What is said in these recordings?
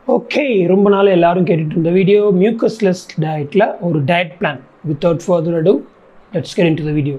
okay ரொம்ப நாள் எல்லாரும் கேட்டுட்டு இருந்த வீடியோ மியூக்கஸ்லெஸ் டயட்டில் ஒரு diet plan without further ado let's get into the video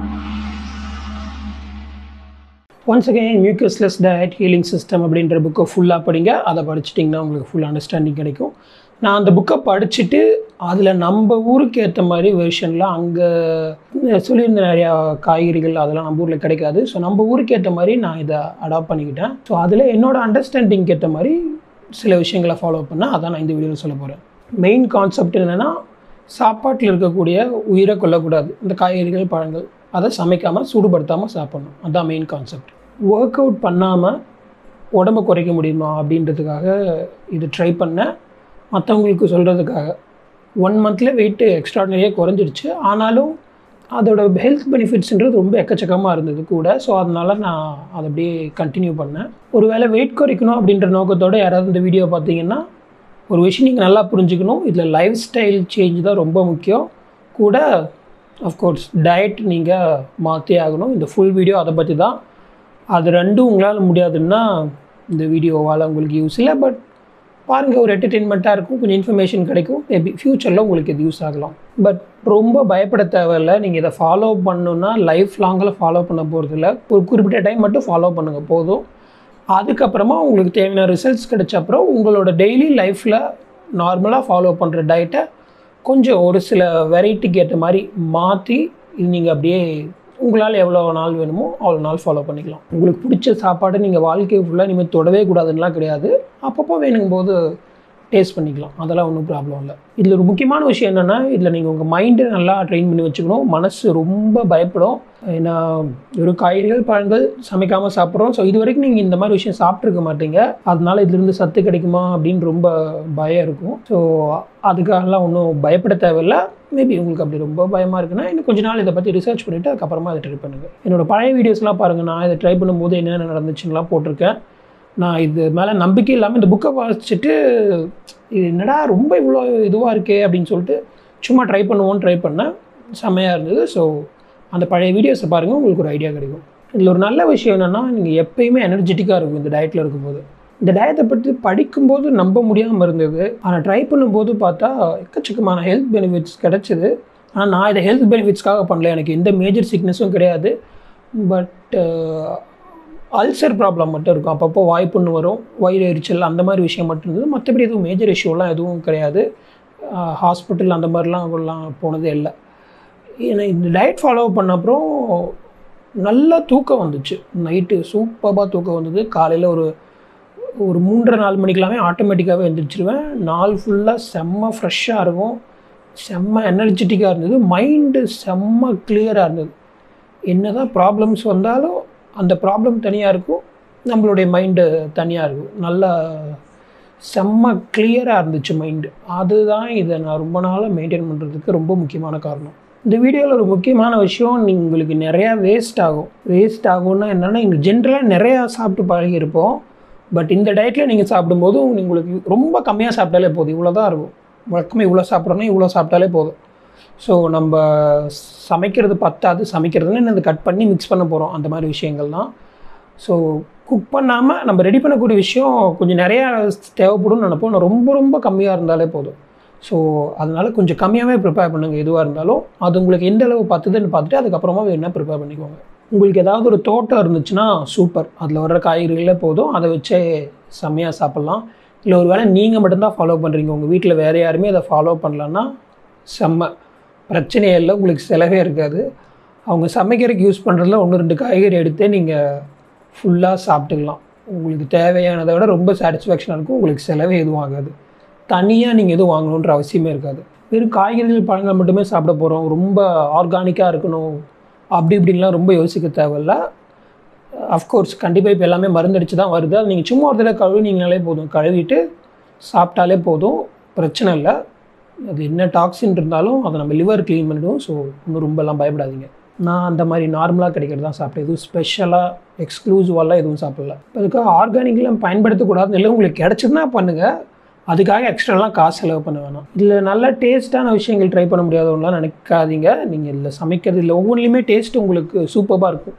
once again mucusless diet healing system அப்படின்ற புக்கை ஃபுல்லாக படிங்க அதை படிச்சிட்டிங்கன்னா உங்களுக்கு ஃபுல் அண்டர்ஸ்டாண்டிங் கிடைக்கும் நான் அந்த புக்கை படிச்சுட்டு அதில் நம்ம ஊருக்கு ஏற்ற மாதிரி வெர்ஷனில் அங்கே சொல்லியிருந்த நிறையா காய்கறிகள் அதெல்லாம் நம்ம ஊரில் கிடைக்காது ஸோ நம்ம ஊருக்கு ஏற்ற மாதிரி நான் இதை அடாப்ட் பண்ணிக்கிட்டேன் ஸோ அதில் என்னோடய அண்டர்ஸ்டாண்டிங் ஏற்ற மாதிரி சில விஷயங்களை ஃபாலோ பண்ணால் அதான் நான் இந்த வீடியோவில் சொல்ல போகிறேன் மெயின் கான்செப்ட் என்னென்னா சாப்பாட்டில் இருக்கக்கூடிய உயிரை கொல்லக்கூடாது இந்த காய்கறிகள் பழங்கள் அதை சமைக்காமல் சூடுபடுத்தாமல் சாப்பிடணும் அதுதான் மெயின் கான்செப்ட் ஒர்க் அவுட் பண்ணாமல் உடம்பை குறைக்க முடியுமா அப்படின்றதுக்காக இது ட்ரை பண்ணேன் மற்றவங்களுக்கு சொல்கிறதுக்காக ஒன் மந்தில் வெயிட்டு எக்ஸ்ட்ராடனரியாக குறைஞ்சிருச்சு ஆனாலும் அதோட ஹெல்த் பெனிஃபிட்ஸ்ன்றது ரொம்ப எக்கச்சக்கமாக இருந்தது கூட ஸோ அதனால் நான் அதை அப்படியே கண்டினியூ பண்ணேன் ஒரு வேளை வெயிட் குறைக்கணும் அப்படின்ற நோக்கத்தோடு யாராவது இந்த வீடியோ பார்த்தீங்கன்னா ஒரு விஷயம் நீங்கள் நல்லா புரிஞ்சுக்கணும் இதில் லைஃப் ஸ்டைல் சேஞ்ச் தான் ரொம்ப முக்கியம் கூட அஃப்கோர்ஸ் டயட் நீங்கள் மாற்றி ஆகணும் இந்த ஃபுல் வீடியோ அதை பற்றி தான் அது ரெண்டும் உங்களால் முடியாதுன்னா இந்த வீடியோவால் உங்களுக்கு யூஸ் இல்லை பட் பாருங்கள் ஒரு என்டர்டெயின்மெண்ட்டாக இருக்கும் கொஞ்சம் இன்ஃபர்மேஷன் கிடைக்கும் மேபி ஃப்யூச்சரில் உங்களுக்கு இது யூஸ் ஆகலாம் பட் ரொம்ப பயப்பட தேவையில்லை நீங்கள் இதை ஃபாலோ பண்ணணுன்னா லைஃப் லாங்கில் ஃபாலோ பண்ண போகிறதில்ல ஒரு குறிப்பிட்ட டைம் மட்டும் ஃபாலோ பண்ணுங்கள் போதும் அதுக்கப்புறமா உங்களுக்கு தேவையான ரிசல்ட்ஸ் கிடைச்ச அப்புறம் உங்களோட டெய்லி லைஃப்பில் நார்மலாக ஃபாலோ பண்ணுற டயட்டை கொஞ்சம் ஒரு சில வெரைட்டிக்கு ஏற்ற மாதிரி மாற்றி இது நீங்கள் அப்படியே உங்களால் எவ்வளோ நாள் வேணுமோ அவ்வளோ நாள் ஃபாலோ பண்ணிக்கலாம் உங்களுக்கு பிடிச்ச சாப்பாடை நீங்கள் வாழ்க்கை ஃபுல்லாக இனிமேல் தொடவே கூடாதுன்னெலாம் கிடையாது அப்பப்போ வேணுங்கும் போது டேஸ்ட் பண்ணிக்கலாம் அதெல்லாம் ஒன்றும் ப்ராப்ளம் இல்லை இதில் ஒரு முக்கியமான விஷயம் என்னென்னா இதில் நீங்கள் உங்கள் மைண்டை நல்லா ட்ரெயின் பண்ணி வச்சுக்கணும் மனசு ரொம்ப பயப்படும் ஏன்னா ஒரு காய்கறிகள் பழங்கள் சமைக்காமல் சாப்பிட்றோம் ஸோ இது வரைக்கும் நீங்கள் இந்த மாதிரி விஷயம் சாப்பிட்ருக்க மாட்டீங்க அதனால இதுலேருந்து சத்து கிடைக்குமா அப்படின்னு ரொம்ப பயம் இருக்கும் ஸோ அதுக்காகலாம் ஒன்றும் பயப்பட தேவையில்லை மேபி உங்களுக்கு அப்படி ரொம்ப பயமாக இருக்குன்னா இன்னும் கொஞ்ச நாள் இதை பற்றி ரிசர்ச் பண்ணிவிட்டு அதுக்கப்புறமா அதை ட்ரை பண்ணுங்கள் என்னோடய பழைய வீடியோஸ்லாம் பாருங்கள் நான் இதை ட்ரை பண்ணும்போது என்னென்ன நடந்துச்சுன்னெலாம் போட்டிருக்கேன் நான் இது மேலே நம்பிக்கை இல்லாமல் இந்த புக்கை வாசிச்சுட்டு இது என்னடா ரொம்ப இவ்வளோ இதுவாக இருக்கே அப்படின்னு சொல்லிட்டு சும்மா ட்ரை பண்ணுவோன்னு ட்ரை பண்ணேன் செம்மையாக இருந்தது ஸோ அந்த பழைய வீடியோஸை பாருங்கள் உங்களுக்கு ஒரு ஐடியா கிடைக்கும் இதில் ஒரு நல்ல விஷயம் என்னென்னா நீங்கள் எப்பயுமே எனர்ஜெட்டிக்காக இருக்கும் இந்த டயட்டில் இருக்கும்போது இந்த டயத்தை பற்றி படிக்கும்போது நம்ப முடியாமல் இருந்தது ஆனால் ட்ரை பண்ணும்போது பார்த்தா எக்கச்சக்கமான ஹெல்த் பெனிஃபிட்ஸ் கிடச்சிது ஆனால் நான் இதை ஹெல்த் பெனிஃபிட்ஸ்க்காக பண்ணல எனக்கு எந்த மேஜர் சிக்னஸும் கிடையாது பட் அல்சர் ப்ராப்ளம் மட்டும் இருக்கும் அப்பப்போ வாய்ப்புன்னு வரும் வயிறு எரிச்சல் அந்த மாதிரி விஷயம் மட்டும் இருந்தது மற்றபடி எதுவும் மேஜர் இஷ்யூலாம் எதுவும் கிடையாது ஹாஸ்பிட்டல் அந்த மாதிரிலாம் எல்லாம் போனதே இல்லை ஏன்னா இந்த டயட் ஃபாலோ பண்ண அப்புறம் நல்லா தூக்கம் வந்துச்சு நைட்டு சூப்பராக தூக்கம் வந்தது காலையில் ஒரு ஒரு மூன்றரை நாலு மணிக்கெல்லாமே ஆட்டோமேட்டிக்காகவே எழுந்திரிச்சிருவேன் நாள் ஃபுல்லாக செம்ம ஃப்ரெஷ்ஷாக இருக்கும் செம்ம எனர்ஜெட்டிக்காக இருந்தது மைண்டு செம்ம கிளியராக இருந்தது என்ன தான் ப்ராப்ளம்ஸ் வந்தாலும் அந்த ப்ராப்ளம் தனியாக இருக்கும் நம்மளுடைய மைண்டு தனியாக இருக்கும் நல்லா செம்ம கிளியராக இருந்துச்சு மைண்டு அதுதான் இதை நான் ரொம்ப நாளாக மெயின்டைன் பண்ணுறதுக்கு ரொம்ப முக்கியமான காரணம் இந்த வீடியோவில் ஒரு முக்கியமான விஷயம் நீங்கள் உங்களுக்கு நிறையா வேஸ்ட் ஆகும் வேஸ்ட் ஆகும்னா என்னென்னா இங்கே ஜென்ரலாக நிறையா சாப்பிட்டு பழகியிருப்போம் பட் இந்த டயட்டில் நீங்கள் சாப்பிடும்போது உங்களுக்கு ரொம்ப கம்மியாக சாப்பிட்டாலே போதும் இவ்வளோ தான் இருக்கும் வழக்கமாக இவ்வளோ சாப்பிட்றோன்னா இவ்வளோ சாப்பிட்டாலே போதும் ஸோ நம்ம சமைக்கிறது பத்தாது சமைக்கிறதுன்னு இந்த கட் பண்ணி மிக்ஸ் பண்ண போகிறோம் அந்த மாதிரி விஷயங்கள் தான் ஸோ குக் பண்ணாமல் நம்ம ரெடி பண்ணக்கூடிய விஷயம் கொஞ்சம் நிறையா தேவைப்படும்னு நினைப்போம் நான் ரொம்ப ரொம்ப கம்மியாக இருந்தாலே போதும் ஸோ அதனால் கொஞ்சம் கம்மியாகவே ப்ரிப்பேர் பண்ணுங்கள் எதுவாக இருந்தாலும் அது உங்களுக்கு எந்த அளவு பத்துதுன்னு பார்த்துட்டு அதுக்கப்புறமா வேணால் ப்ரிப்பேர் பண்ணிக்கோங்க உங்களுக்கு ஏதாவது ஒரு தோட்டம் இருந்துச்சுன்னா சூப்பர் அதில் வர்ற காய்கறிகளே போதும் அதை வச்சே செம்மையாக சாப்பிட்லாம் இல்லை ஒரு வேளை நீங்கள் மட்டும்தான் ஃபாலோ பண்ணுறீங்க உங்கள் வீட்டில் வேறு யாருமே அதை ஃபாலோ பண்ணலன்னா செம்ம பிரச்சனையே இல்லை உங்களுக்கு செலவே இருக்காது அவங்க சமைக்கிறதுக்கு யூஸ் பண்ணுறதுல ஒன்று ரெண்டு காய்கறி எடுத்தே நீங்கள் ஃபுல்லாக சாப்பிட்டுக்கலாம் உங்களுக்கு தேவையானதை விட ரொம்ப சாட்டிஸ்ஃபேக்ஷனாக இருக்கும் உங்களுக்கு செலவே எதுவும் ஆகாது தனியாக நீங்கள் எதுவும் வாங்கணுன்ற அவசியமே இருக்காது வெறும் காய்கறிகள் பழங்கள் மட்டுமே சாப்பிட போகிறோம் ரொம்ப ஆர்கானிக்காக இருக்கணும் அப்படி இப்படின்லாம் ரொம்ப யோசிக்க தேவையில்ல அஃப்கோர்ஸ் கண்டிப்பாக இப்போ எல்லாமே மருந்தடிச்சு தான் வருது அது நீங்கள் சும்மா ஒரு தடவை கழுவினீங்கனாலே போதும் கழுவிட்டு சாப்பிட்டாலே போதும் பிரச்சனை இல்லை அது என்ன டாக்ஸின் இருந்தாலும் அதை நம்ம லிவர் க்ளீன் பண்ணிவிடுவோம் ஸோ இன்னும் ரொம்பலாம் பயப்படாதீங்க நான் அந்த மாதிரி நார்மலாக கிடைக்கிறது தான் சாப்பிட்டேன் எதுவும் ஸ்பெஷலாக எக்ஸ்க்ளூசிவாலாம் எதுவும் சாப்பிடல அதுக்காக ஆர்கானிக்லாம் பயன்படுத்தக்கூடாதுன்னு இல்லை உங்களுக்கு கிடச்சதுன்னா பண்ணுங்கள் அதுக்காக எக்ஸ்ட்ராலாம் காசு செலவு பண்ண வேணாம் இதில் நல்ல டேஸ்ட்டான விஷயங்கள் ட்ரை பண்ண முடியாதவங்களாம் நினைக்காதீங்க நீங்கள் இதில் சமைக்கிறது இல்லை ஒவ்வொன்றிலையுமே டேஸ்ட் உங்களுக்கு சூப்பராக இருக்கும்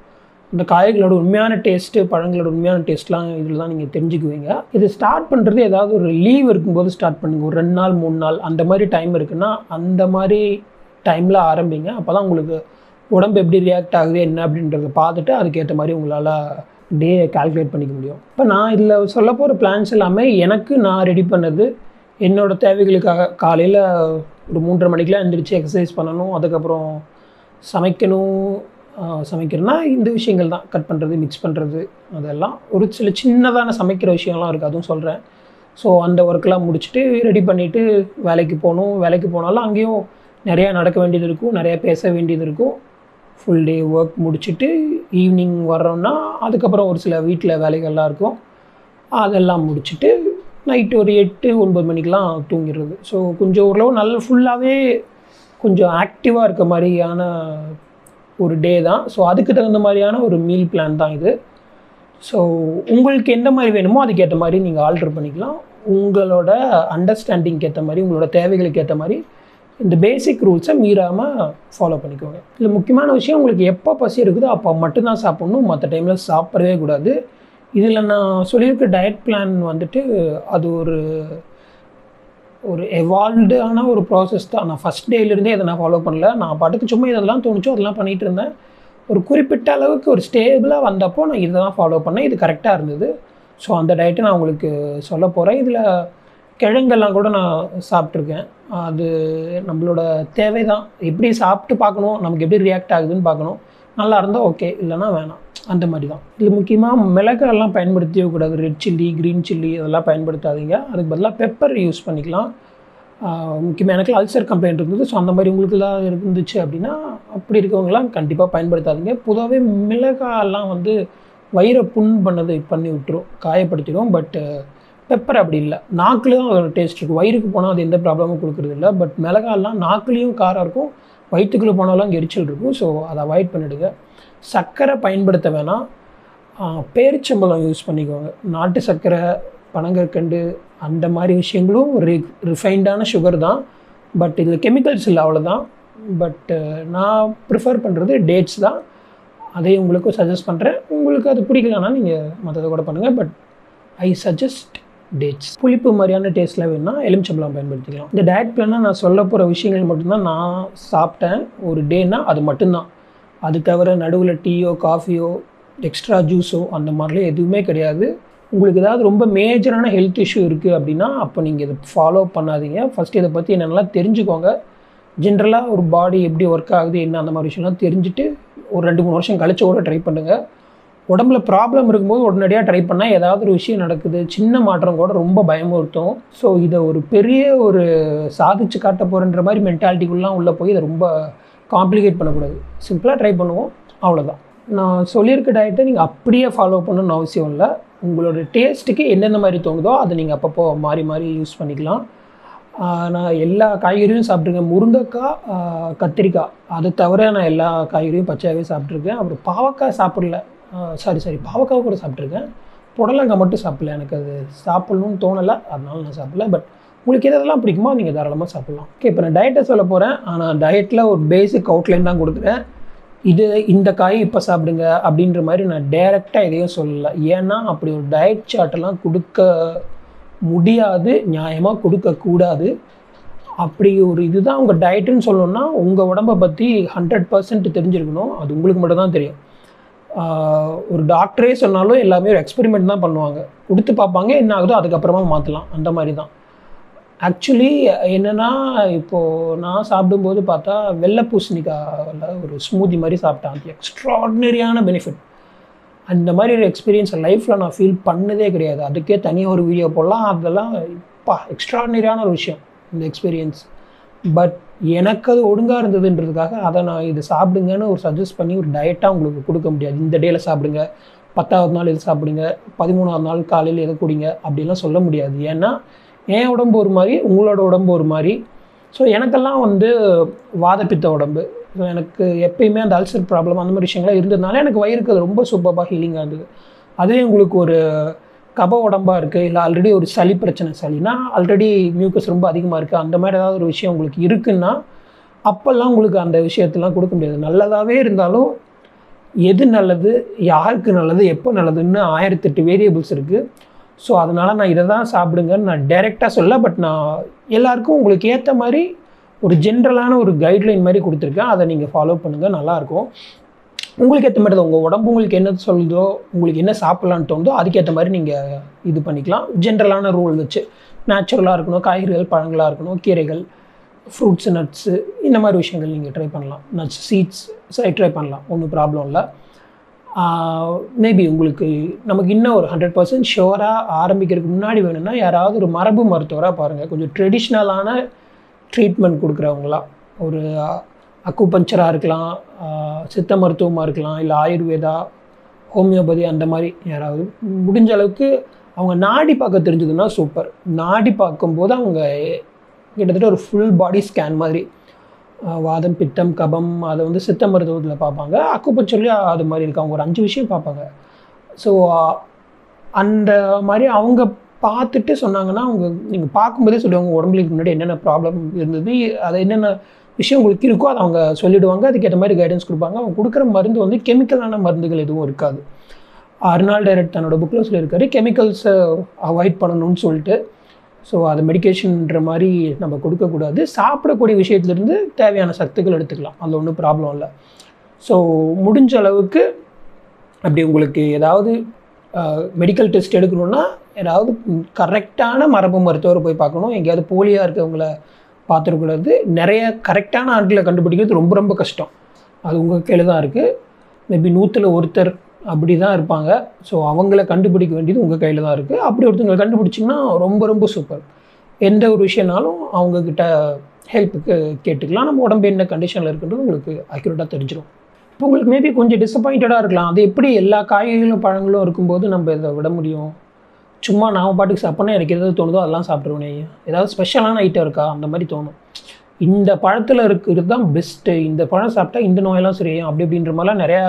இந்த காய்களோட உண்மையான டேஸ்ட்டு பழங்களோட உண்மையான டேஸ்ட்லாம் இதில் தான் நீங்கள் தெரிஞ்சுக்குவீங்க இது ஸ்டார்ட் பண்ணுறது ஏதாவது ஒரு லீவ் இருக்கும்போது ஸ்டார்ட் பண்ணுங்க ஒரு ரெண்டு நாள் மூணு நாள் அந்த மாதிரி டைம் இருக்குன்னா அந்த மாதிரி டைமில் ஆரம்பிங்க அப்போ தான் உங்களுக்கு உடம்பு எப்படி ரியாக்ட் ஆகுது என்ன அப்படின்றத பார்த்துட்டு அதுக்கேற்ற மாதிரி உங்களால் டே கால்குலேட் பண்ணிக்க முடியும் இப்போ நான் இதில் சொல்ல போகிற பிளான்ஸ் எல்லாமே எனக்கு நான் ரெடி பண்ணது என்னோட தேவைகளுக்காக காலையில் ஒரு மூன்றரை மணிக்கெலாம் எழுந்திரிச்சு எக்ஸசைஸ் பண்ணணும் அதுக்கப்புறம் சமைக்கணும் ஆஹ் சமைக்கிறதுனா இந்த விஷயங்கள் தான் கட் பண்ணுறது மிக்ஸ் பண்ணுறது அதெல்லாம் ஒரு சில சின்னதான சமைக்கிற விஷயம்லாம் இருக்குது அதுவும் சொல்கிறேன் ஸோ அந்த ஒர்க்கெலாம் முடிச்சுட்டு ரெடி பண்ணிவிட்டு வேலைக்கு போகணும் வேலைக்கு போனாலும் அங்கேயும் நிறையா நடக்க வேண்டியது இருக்கும் நிறையா பேச வேண்டியது இருக்கும் ஃபுல் டே ஒர்க் முடிச்சுட்டு ஈவினிங் வர்றோம்னா அதுக்கப்புறம் ஒரு சில வீட்டில் வேலைகள்லாம் இருக்கும் அதெல்லாம் முடிச்சுட்டு நைட்டு ஒரு எட்டு ஒன்பது மணிக்கெலாம் தூங்கிடுறது ஸோ கொஞ்சம் ஓரளவு நல்ல ஃபுல்லாகவே கொஞ்சம் ஆக்டிவாக இருக்க மாதிரியான ஒரு டே தான் ஸோ அதுக்கு தகுந்த மாதிரியான ஒரு மீல் பிளான் தான் இது ஸோ உங்களுக்கு எந்த மாதிரி வேணுமோ அதுக்கேற்ற மாதிரி நீங்கள் ஆல்டர் பண்ணிக்கலாம் உங்களோட அண்டர்ஸ்டாண்டிங்க்கு ஏற்ற மாதிரி உங்களோட தேவைகளுக்கு ஏற்ற மாதிரி இந்த பேசிக் ரூல்ஸை மீறாமல் ஃபாலோ பண்ணிக்கோங்க இதில் முக்கியமான விஷயம் உங்களுக்கு எப்போ பசி இருக்குதோ அப்போ மட்டும்தான் சாப்பிட்ணும் மற்ற டைமில் சாப்பிடவே கூடாது இதில் நான் சொல்லியிருக்க டயட் பிளான் வந்துட்டு அது ஒரு ஒரு எவால்வ்டான ஒரு ப்ராசஸ் தான் நான் ஃபஸ்ட் டேலேருந்தே இதை நான் ஃபாலோ பண்ணல நான் பாட்டுக்கு சும்மா இதெல்லாம் தோணுச்சோ அதெல்லாம் பண்ணிகிட்டு இருந்தேன் ஒரு குறிப்பிட்ட அளவுக்கு ஒரு ஸ்டேபிளாக வந்தப்போ நான் இதை தான் ஃபாலோ பண்ணேன் இது கரெக்டாக இருந்தது ஸோ அந்த டயட்டை நான் உங்களுக்கு சொல்ல போகிறேன் இதில் கிழங்கெல்லாம் கூட நான் சாப்பிட்ருக்கேன் அது நம்மளோட தேவை தான் எப்படி சாப்பிட்டு பார்க்கணும் நமக்கு எப்படி ரியாக்ட் ஆகுதுன்னு பார்க்கணும் நல்லா இருந்தால் ஓகே இல்லைன்னா வேணாம் அந்த மாதிரி தான் இது முக்கியமாக மிளகாயெல்லாம் பயன்படுத்தவே கூடாது ரெட் சில்லி க்ரீன் சில்லி அதெல்லாம் பயன்படுத்தாதீங்க அதுக்கு பதிலாக பெப்பர் யூஸ் பண்ணிக்கலாம் முக்கியமாக எனக்கு அல்சர் கம்ப்ளைண்ட் இருந்தது ஸோ அந்த மாதிரி உங்களுக்கு எல்லாம் இருந்துச்சு அப்படின்னா அப்படி இருக்கவங்களாம் கண்டிப்பாக பயன்படுத்தாதீங்க பொதுவாகவே மிளகாயெல்லாம் வந்து வயிறை புண் பண்ணது பண்ணி விட்டுரும் காயப்படுத்திடும் பட் பெப்பர் அப்படி இல்லை நாக்குலேயும் அதோட டேஸ்ட் இருக்கும் வயிறுக்கு போனால் அது எந்த ப்ராப்ளமும் கொடுக்குறது இல்லை பட் மிளகாயெல்லாம் நாக்குலேயும் காரம் இருக்கும் வயிற்றுக்குள்ளே போனாலும் எரிச்சல் இருக்கும் ஸோ அதை அவாய்ட் பண்ணிவிடுங்க சர்க்கரை பயன்படுத்த வேணாம் பேரிச்சம்பழம் யூஸ் பண்ணிக்கோங்க நாட்டு சர்க்கரை பனங்கற்கண்டு அந்த மாதிரி விஷயங்களும் ரி ரிஃபைண்டான சுகர் தான் பட் இதில் கெமிக்கல்ஸ் இல்லை அவ்வளோதான் பட் நான் ப்ரிஃபர் பண்ணுறது டேட்ஸ் தான் அதே உங்களுக்கும் சஜஸ்ட் பண்ணுறேன் உங்களுக்கு அது பிடிக்கலன்னா நீங்கள் மற்றதை கூட பண்ணுங்கள் பட் ஐ சஜஸ்ட் டேட்ஸ் புளிப்பு மாதிரியான டேஸ்ட்டில் வேணும்னா எலுமிச்சம்பழம் பயன்படுத்திக்கலாம் இந்த டயட் பிளானாக நான் சொல்ல போகிற விஷயங்கள் மட்டும்தான் நான் சாப்பிட்டேன் ஒரு டேனா அது மட்டும்தான் அது தவிர நடுவில் டீயோ காஃபியோ எக்ஸ்ட்ரா ஜூஸோ அந்த மாதிரிலாம் எதுவுமே கிடையாது உங்களுக்கு ஏதாவது ரொம்ப மேஜரான ஹெல்த் இஷ்யூ இருக்குது அப்படின்னா அப்போ நீங்கள் இதை ஃபாலோ பண்ணாதீங்க ஃபஸ்ட் இதை பற்றி என்னென்னலாம் தெரிஞ்சுக்கோங்க ஜென்ரலாக ஒரு பாடி எப்படி ஒர்க் ஆகுது என்ன அந்த மாதிரி விஷயம்லாம் தெரிஞ்சுட்டு ஒரு ரெண்டு மூணு வருஷம் கழிச்சு கூட ட்ரை பண்ணுங்கள் உடம்புல ப்ராப்ளம் இருக்கும்போது உடனடியாக ட்ரை பண்ணால் ஏதாவது ஒரு விஷயம் நடக்குது சின்ன மாற்றம் கூட ரொம்ப பயமுறுத்தும் ஸோ இதை ஒரு பெரிய ஒரு சாதிச்சு காட்ட போகிறன்ற மாதிரி மென்டாலிட்டிக்குள்ளலாம் உள்ளே போய் இதை ரொம்ப காம்ப்ளிகேட் பண்ணக்கூடாது சிம்பிளாக ட்ரை பண்ணுவோம் அவ்வளோதான் நான் சொல்லியிருக்க டயட்டை நீங்கள் அப்படியே ஃபாலோ பண்ணணும்னு அவசியம் இல்லை உங்களோட டேஸ்ட்டுக்கு எந்தெந்த மாதிரி தோணுதோ அதை நீங்கள் அப்பப்போ மாறி மாறி யூஸ் பண்ணிக்கலாம் நான் எல்லா காய்கறியும் சாப்பிட்ருக்கேன் முருங்கைக்காய் கத்திரிக்காய் அதை தவிர நான் எல்லா காய்கறியும் பச்சையாகவே சாப்பிட்ருக்கேன் அப்புறம் பாவக்காய் சாப்பிடல சாரி சாரி பாவக்காய் கூட சாப்பிட்ருக்கேன் புடலங்காய் மட்டும் சாப்பிடல எனக்கு அது சாப்பிட்ணுன்னு தோணலை அதனால நான் சாப்பிடல பட் உங்களுக்கு எதெல்லாம் பிடிக்குமோ நீங்கள் தாராளமாக சாப்பிட்லாம் ஓகே இப்போ நான் டயட்டை சொல்ல போகிறேன் ஆனால் டயட்டில் ஒரு பேசிக் அவுட்லைன் தான் கொடுக்குறேன் இது இந்த காய் இப்போ சாப்பிடுங்க அப்படின்ற மாதிரி நான் டைரெக்டாக எதையும் சொல்லலை ஏன்னா அப்படி ஒரு டயட் சார்ட்டெல்லாம் கொடுக்க முடியாது நியாயமாக கொடுக்கக்கூடாது அப்படி ஒரு இதுதான் உங்கள் டயட்டுன்னு சொல்லணும்னா உங்கள் உடம்பை பற்றி ஹண்ட்ரட் பர்சன்ட் தெரிஞ்சிருக்கணும் அது உங்களுக்கு மட்டும் தான் தெரியும் ஒரு டாக்டரே சொன்னாலும் எல்லாமே ஒரு எக்ஸ்பெரிமெண்ட் தான் பண்ணுவாங்க கொடுத்து பார்ப்பாங்க என்ன ஆகுதோ அதுக்கப்புறமா மாற்றலாம் அந்த மாதிரி தான் ஆக்சுவலி என்னென்னா இப்போது நான் சாப்பிடும்போது பார்த்தா வெள்ளை பூசணிக்காயில் ஒரு ஸ்மூதி மாதிரி சாப்பிட்டேன் அது எக்ஸ்ட்ராடினரியான பெனிஃபிட் அந்த மாதிரி ஒரு எக்ஸ்பீரியன்ஸ் லைஃப்பில் நான் ஃபீல் பண்ணதே கிடையாது அதுக்கே தனியாக ஒரு வீடியோ போடலாம் அதெல்லாம் இப்போ எக்ஸ்ட்ராடினரியான ஒரு விஷயம் இந்த எக்ஸ்பீரியன்ஸ் பட் எனக்கு அது ஒழுங்காக இருந்ததுன்றதுக்காக அதை நான் இது சாப்பிடுங்கன்னு ஒரு சஜஸ்ட் பண்ணி ஒரு டயட்டாக உங்களுக்கு கொடுக்க முடியாது இந்த டேயில் சாப்பிடுங்க பத்தாவது நாள் இது சாப்பிடுங்க பதிமூணாவது நாள் காலையில் எதை குடிங்க அப்படிலாம் சொல்ல முடியாது ஏன்னா என் உடம்பு ஒரு மாதிரி உங்களோட உடம்பு ஒரு மாதிரி ஸோ எனக்கெல்லாம் வந்து வாதப்பித்த உடம்பு ஸோ எனக்கு எப்பயுமே அந்த அல்சர் ப்ராப்ளம் அந்த மாதிரி விஷயங்கள்லாம் இருந்ததுனால எனக்கு வயிறுக்கு அது ரொம்ப சூப்பராக ஹீலிங்காக இருந்தது அதுவே உங்களுக்கு ஒரு கப உடம்பாக இருக்குது இல்லை ஆல்ரெடி ஒரு சளி பிரச்சனை சளினா ஆல்ரெடி மியூக்கஸ் ரொம்ப அதிகமாக இருக்குது அந்த மாதிரி ஏதாவது ஒரு விஷயம் உங்களுக்கு இருக்குன்னா அப்போல்லாம் உங்களுக்கு அந்த விஷயத்தெல்லாம் கொடுக்க முடியாது நல்லதாகவே இருந்தாலும் எது நல்லது யாருக்கு நல்லது எப்போ நல்லதுன்னு ஆயிரத்தெட்டு வேரியபிள்ஸ் இருக்குது ஸோ அதனால் நான் இதை தான் சாப்பிடுங்கன்னு நான் டைரெக்டாக சொல்ல பட் நான் எல்லாருக்கும் உங்களுக்கு ஏற்ற மாதிரி ஒரு ஜென்ரலான ஒரு கைட்லைன் மாதிரி கொடுத்துருக்கேன் அதை நீங்கள் ஃபாலோ பண்ணுங்கள் நல்லாயிருக்கும் உங்களுக்கு ஏற்ற மாதிரி தான் உங்கள் உடம்பு உங்களுக்கு என்ன சொல்லுதோ உங்களுக்கு என்ன சாப்பிட்லான்னு தோணுதோ அதுக்கேற்ற மாதிரி நீங்கள் இது பண்ணிக்கலாம் ஜென்ரலான ரூல் வச்சு நேச்சுரலாக இருக்கணும் காய்கறிகள் பழங்களாக இருக்கணும் கீரைகள் ஃப்ரூட்ஸு நட்ஸு இந்த மாதிரி விஷயங்கள் நீங்கள் ட்ரை பண்ணலாம் நட்ஸ் சீட்ஸ் ட்ரை பண்ணலாம் ஒன்றும் ப்ராப்ளம் இல்லை மேபி உங்களுக்கு நமக்கு இன்னும் ஒரு ஹண்ட்ரட் பர்சன்ட் ஷுவராக ஆரம்பிக்கிறதுக்கு முன்னாடி வேணும்னா யாராவது ஒரு மரபு மருத்துவராக பாருங்கள் கொஞ்சம் ட்ரெடிஷ்னலான ட்ரீட்மெண்ட் கொடுக்குறவங்களா ஒரு அக்குபஞ்சராக இருக்கலாம் ஆஹ் சித்த மருத்துவமாக இருக்கலாம் இல்லை ஆயுர்வேதா ஹோமியோபதி அந்த மாதிரி யாராவது முடிஞ்ச அளவுக்கு அவங்க நாடி பார்க்க தெரிஞ்சதுன்னா சூப்பர் நாடி பார்க்கும்போது அவங்க கிட்டத்தட்ட ஒரு ஃபுல் பாடி ஸ்கேன் மாதிரி ஆஹ் வாதம் பித்தம் கபம் அதை வந்து சித்த மருத்துவத்தில் பார்ப்பாங்க அக்குபஞ்சர்லேயும் அது மாதிரி இருக்கு அவங்க ஒரு அஞ்சு விஷயம் பார்ப்பாங்க ஸோ அந்த மாதிரி அவங்க பார்த்துட்டு சொன்னாங்கன்னா அவங்க நீங்கள் பார்க்கும்போதே சொல்லுவாங்க உடம்புக்கு முன்னாடி என்னென்ன ப்ராப்ளம் இருந்தது அது என்னென்ன விஷயம் உங்களுக்கு இருக்கோ அதை அவங்க சொல்லிடுவாங்க அதுக்கேற்ற மாதிரி கைடன்ஸ் கொடுப்பாங்க அவங்க கொடுக்குற மருந்து வந்து கெமிக்கலான மருந்துகள் எதுவும் இருக்காது அர்னால் டைரக்ட் தன்னோட புக்கில் சொல்லியிருக்காரு கெமிக்கல்ஸை அவாய்ட் பண்ணணும்னு சொல்லிட்டு ஸோ அது மெடிகேஷன்ற மாதிரி நம்ம கொடுக்கக்கூடாது சாப்பிடக்கூடிய விஷயத்துலேருந்து தேவையான சத்துக்கள் எடுத்துக்கலாம் அதில் ஒன்றும் ப்ராப்ளம் இல்லை ஸோ முடிஞ்ச அளவுக்கு அப்படி உங்களுக்கு ஏதாவது மெடிக்கல் டெஸ்ட் எடுக்கணும்னா ஏதாவது கரெக்டான மரபு மருத்துவரை போய் பார்க்கணும் எங்கேயாவது போலியாக இருக்கவங்கள பார்த்துடக்கூடாது நிறைய கரெக்டான ஆட்களை கண்டுபிடிக்கிறது ரொம்ப ரொம்ப கஷ்டம் அது உங்கள் கையில் தான் இருக்குது மேபி நூற்றில் ஒருத்தர் அப்படி தான் இருப்பாங்க ஸோ அவங்கள கண்டுபிடிக்க வேண்டியது உங்கள் கையில் தான் இருக்குது அப்படி ஒருத்தவங்களை கண்டுபிடிச்சிங்கன்னா ரொம்ப ரொம்ப சூப்பர் எந்த ஒரு விஷயம்னாலும் அவங்கக்கிட்ட ஹெல்ப்புக்கு கேட்டுக்கலாம் நம்ம உடம்பு என்ன கண்டிஷனில் இருக்குன்றது உங்களுக்கு அக்யூரேட்டாக தெரிஞ்சிடும் இப்போ உங்களுக்கு மேபி கொஞ்சம் டிசப்பாயிண்டடாக இருக்கலாம் அது எப்படி எல்லா காய்கறிகளும் பழங்களும் இருக்கும்போது நம்ம இதை விட முடியும் சும்மா நான் பாட்டுக்கு சாப்பிட்னா எனக்கு எதாவது தோணுதோ அதெல்லாம் சாப்பிட்ருவேனே ஏதாவது ஸ்பெஷலான ஐட்டம் இருக்கா அந்த மாதிரி தோணும் இந்த பழத்தில் இருக்கிறது தான் பெஸ்ட்டு இந்த பழம் சாப்பிட்டா இந்த நோயெல்லாம் சரியாயும் அப்படி இப்படின்ற மாதிரிலாம் நிறையா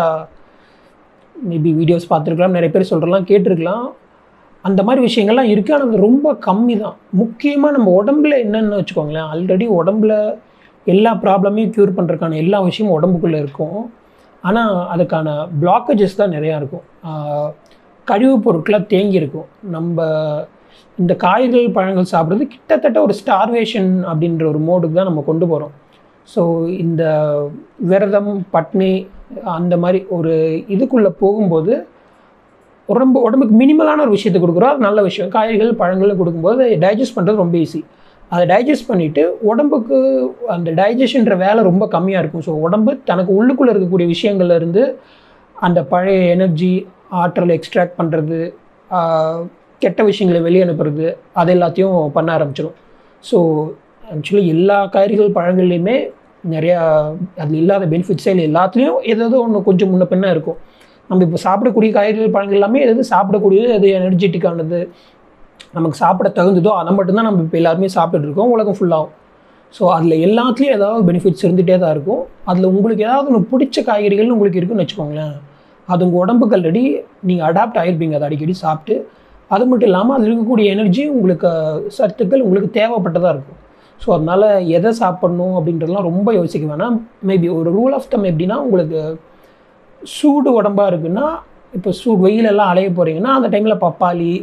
மேபி வீடியோஸ் பார்த்துருக்கலாம் நிறைய பேர் சொல்கிறலாம் கேட்டிருக்கலாம் அந்த மாதிரி விஷயங்கள்லாம் இருக்குது ஆனால் அது ரொம்ப கம்மி தான் முக்கியமாக நம்ம உடம்புல என்னென்னு வச்சுக்கோங்களேன் ஆல்ரெடி உடம்புல எல்லா ப்ராப்ளமையும் க்யூர் பண்ணுறதுக்கான எல்லா விஷயமும் உடம்புக்குள்ளே இருக்கும் ஆனால் அதுக்கான பிளாக்கேஜஸ் தான் நிறையா இருக்கும் ஆஹ் கழிவுப் பொருட்களாக தேங்கி இருக்கும் நம்ம இந்த காய்கறிகள் பழங்கள் சாப்பிட்றது கிட்டத்தட்ட ஒரு ஸ்டார்வேஷன் அப்படின்ற ஒரு மோடுக்கு தான் நம்ம கொண்டு போகிறோம் ஸோ இந்த விரதம் பட்னி அந்த மாதிரி ஒரு இதுக்குள்ளே போகும்போது உடம்பு உடம்புக்கு மினிமலான ஒரு விஷயத்தை கொடுக்குறோம் அது நல்ல விஷயம் காய்கறிகள் பழங்கள் கொடுக்கும்போது டைஜஸ்ட் பண்ணுறது ரொம்ப ஈஸி அதை டைஜஸ்ட் பண்ணிவிட்டு உடம்புக்கு அந்த டைஜஷன்ற வேலை ரொம்ப கம்மியாக இருக்கும் ஸோ உடம்பு தனக்கு உள்ளுக்குள்ளே இருக்கக்கூடிய விஷயங்கள்ல இருந்து அந்த பழைய எனர்ஜி ஆற்றல் எக்ஸ்ட்ராக்ட் பண்ணுறது கெட்ட விஷயங்களை வெளியே அனுப்புறது அது எல்லாத்தையும் பண்ண ஆரம்பிச்சிடும் ஸோ ஆக்சுவலி எல்லா காய்கறிகள் பழங்கள்லையுமே நிறையா அதில் இல்லாத பெனிஃபிட்ஸே இல்லை எல்லாத்துலேயும் ஏதாவது ஒன்று கொஞ்சம் முன்ன பின்ன இருக்கும் நம்ம இப்போ சாப்பிடக்கூடிய காய்கறிகள் பழங்கள் எல்லாமே எது சாப்பிடக்கூடியது அது எனர்ஜெட்டிக்கானது நமக்கு சாப்பிட தகுந்ததோ அதை மட்டும்தான் நம்ம இப்போ எல்லாருமே சாப்பிட்டுட்டு இருக்கோம் உலகம் ஃபுல்லாகும் ஸோ அதில் எல்லாத்துலேயும் ஏதாவது பெனிஃபிட்ஸ் இருந்துகிட்டே தான் இருக்கும் அதில் உங்களுக்கு ஏதாவது ஒன்று பிடிச்ச காய்கறிகள்னு உங்களுக்கு இருக்குன்னு வச்சுக்கோங்களேன் அது உங்கள் உடம்புக்கு ஆல்ரெடி நீங்கள் அடாப்ட் ஆகிருப்பீங்க அதை அடிக்கடி சாப்பிட்டு அது மட்டும் இல்லாமல் அதில் இருக்கக்கூடிய எனர்ஜி உங்களுக்கு சத்துக்கள் உங்களுக்கு தேவைப்பட்டதாக இருக்கும் ஸோ அதனால் எதை சாப்பிட்ணும் அப்படின்றதெல்லாம் ரொம்ப யோசிக்க வேணாம் மேபி ஒரு ரூல் ஆஃப் தம் எப்படின்னா உங்களுக்கு சூடு உடம்பாக இருக்குன்னா இப்போ சூடு வெயிலெல்லாம் அலைய போகிறீங்கன்னா அந்த டைமில் பப்பாளி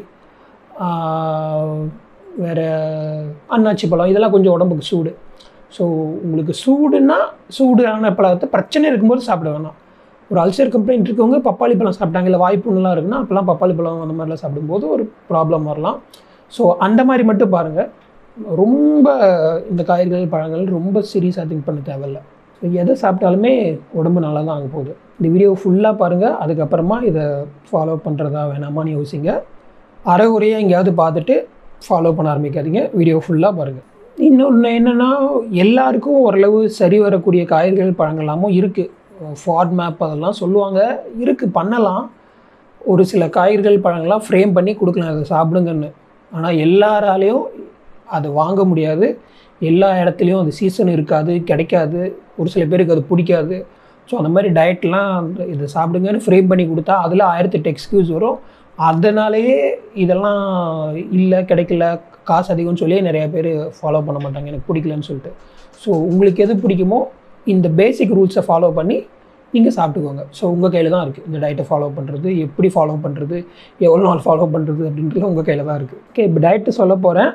வேறு அன்னாச்சி பழம் இதெல்லாம் கொஞ்சம் உடம்புக்கு சூடு ஸோ உங்களுக்கு சூடுன்னா சூடான பழத்தை பிரச்சனை இருக்கும்போது சாப்பிட வேணாம் ஒரு அல்சர் கம்ப்ளைண்ட் இருக்கவங்க பப்பாளி பழம் சாப்பிட்டாங்க இல்லை வாய்ப்புண்ணெலாம் இருக்குன்னா அப்போல்லாம் பப்பாளி பழம் அந்த மாதிரிலாம் சாப்பிடும்போது ஒரு ப்ராப்ளம் வரலாம் ஸோ அந்த மாதிரி மட்டும் பாருங்கள் ரொம்ப இந்த காய்கறிகள் பழங்கள் ரொம்ப சீரியஸாக திங்க் பண்ண தேவையில்ல ஸோ எதை சாப்பிட்டாலுமே உடம்பு நல்லா தான் ஆக போகுது இந்த வீடியோ ஃபுல்லாக பாருங்கள் அதுக்கப்புறமா இதை ஃபாலோ பண்ணுறதா வேணாமான்னு யோசிங்க அரைகுறையாக எங்கேயாவது பார்த்துட்டு ஃபாலோ பண்ண ஆரம்பிக்காதீங்க வீடியோ ஃபுல்லாக பாருங்கள் இன்னொன்று என்னென்னா எல்லாருக்கும் ஓரளவு சரி வரக்கூடிய காய்கறிகள் பழங்களாமும் இருக்குது ஃபார்ட் மேப் அதெல்லாம் சொல்லுவாங்க இருக்குது பண்ணலாம் ஒரு சில காய்கறிகள் பழங்கள்லாம் ஃப்ரேம் பண்ணி கொடுக்கலாம் அதை சாப்பிடுங்கன்னு ஆனால் எல்லாராலேயும் அதை வாங்க முடியாது எல்லா இடத்துலையும் அது சீசன் இருக்காது கிடைக்காது ஒரு சில பேருக்கு அது பிடிக்காது ஸோ அந்த மாதிரி டயட்லாம் இதை சாப்பிடுங்கன்னு ஃப்ரேம் பண்ணி கொடுத்தா அதில் ஆயிரத்தெட்டு எக்ஸ்கியூஸ் வரும் அதனாலேயே இதெல்லாம் இல்லை கிடைக்கல காசு அதிகம்னு சொல்லி நிறைய பேர் ஃபாலோ பண்ண மாட்டாங்க எனக்கு பிடிக்கலன்னு சொல்லிட்டு ஸோ உங்களுக்கு எது பிடிக்குமோ இந்த பேசிக் ரூல்ஸை ஃபாலோ பண்ணி நீங்கள் சாப்பிட்டுக்கோங்க ஸோ உங்கள் கையில் தான் இருக்குது இந்த டயட்டை ஃபாலோ பண்ணுறது எப்படி ஃபாலோ பண்ணுறது எவ்வளோ நாள் ஃபாலோ பண்ணுறது அப்படின்றது உங்கள் கையில் தான் இருக்குது ஓகே இப்போ டயட்டு சொல்ல போகிறேன்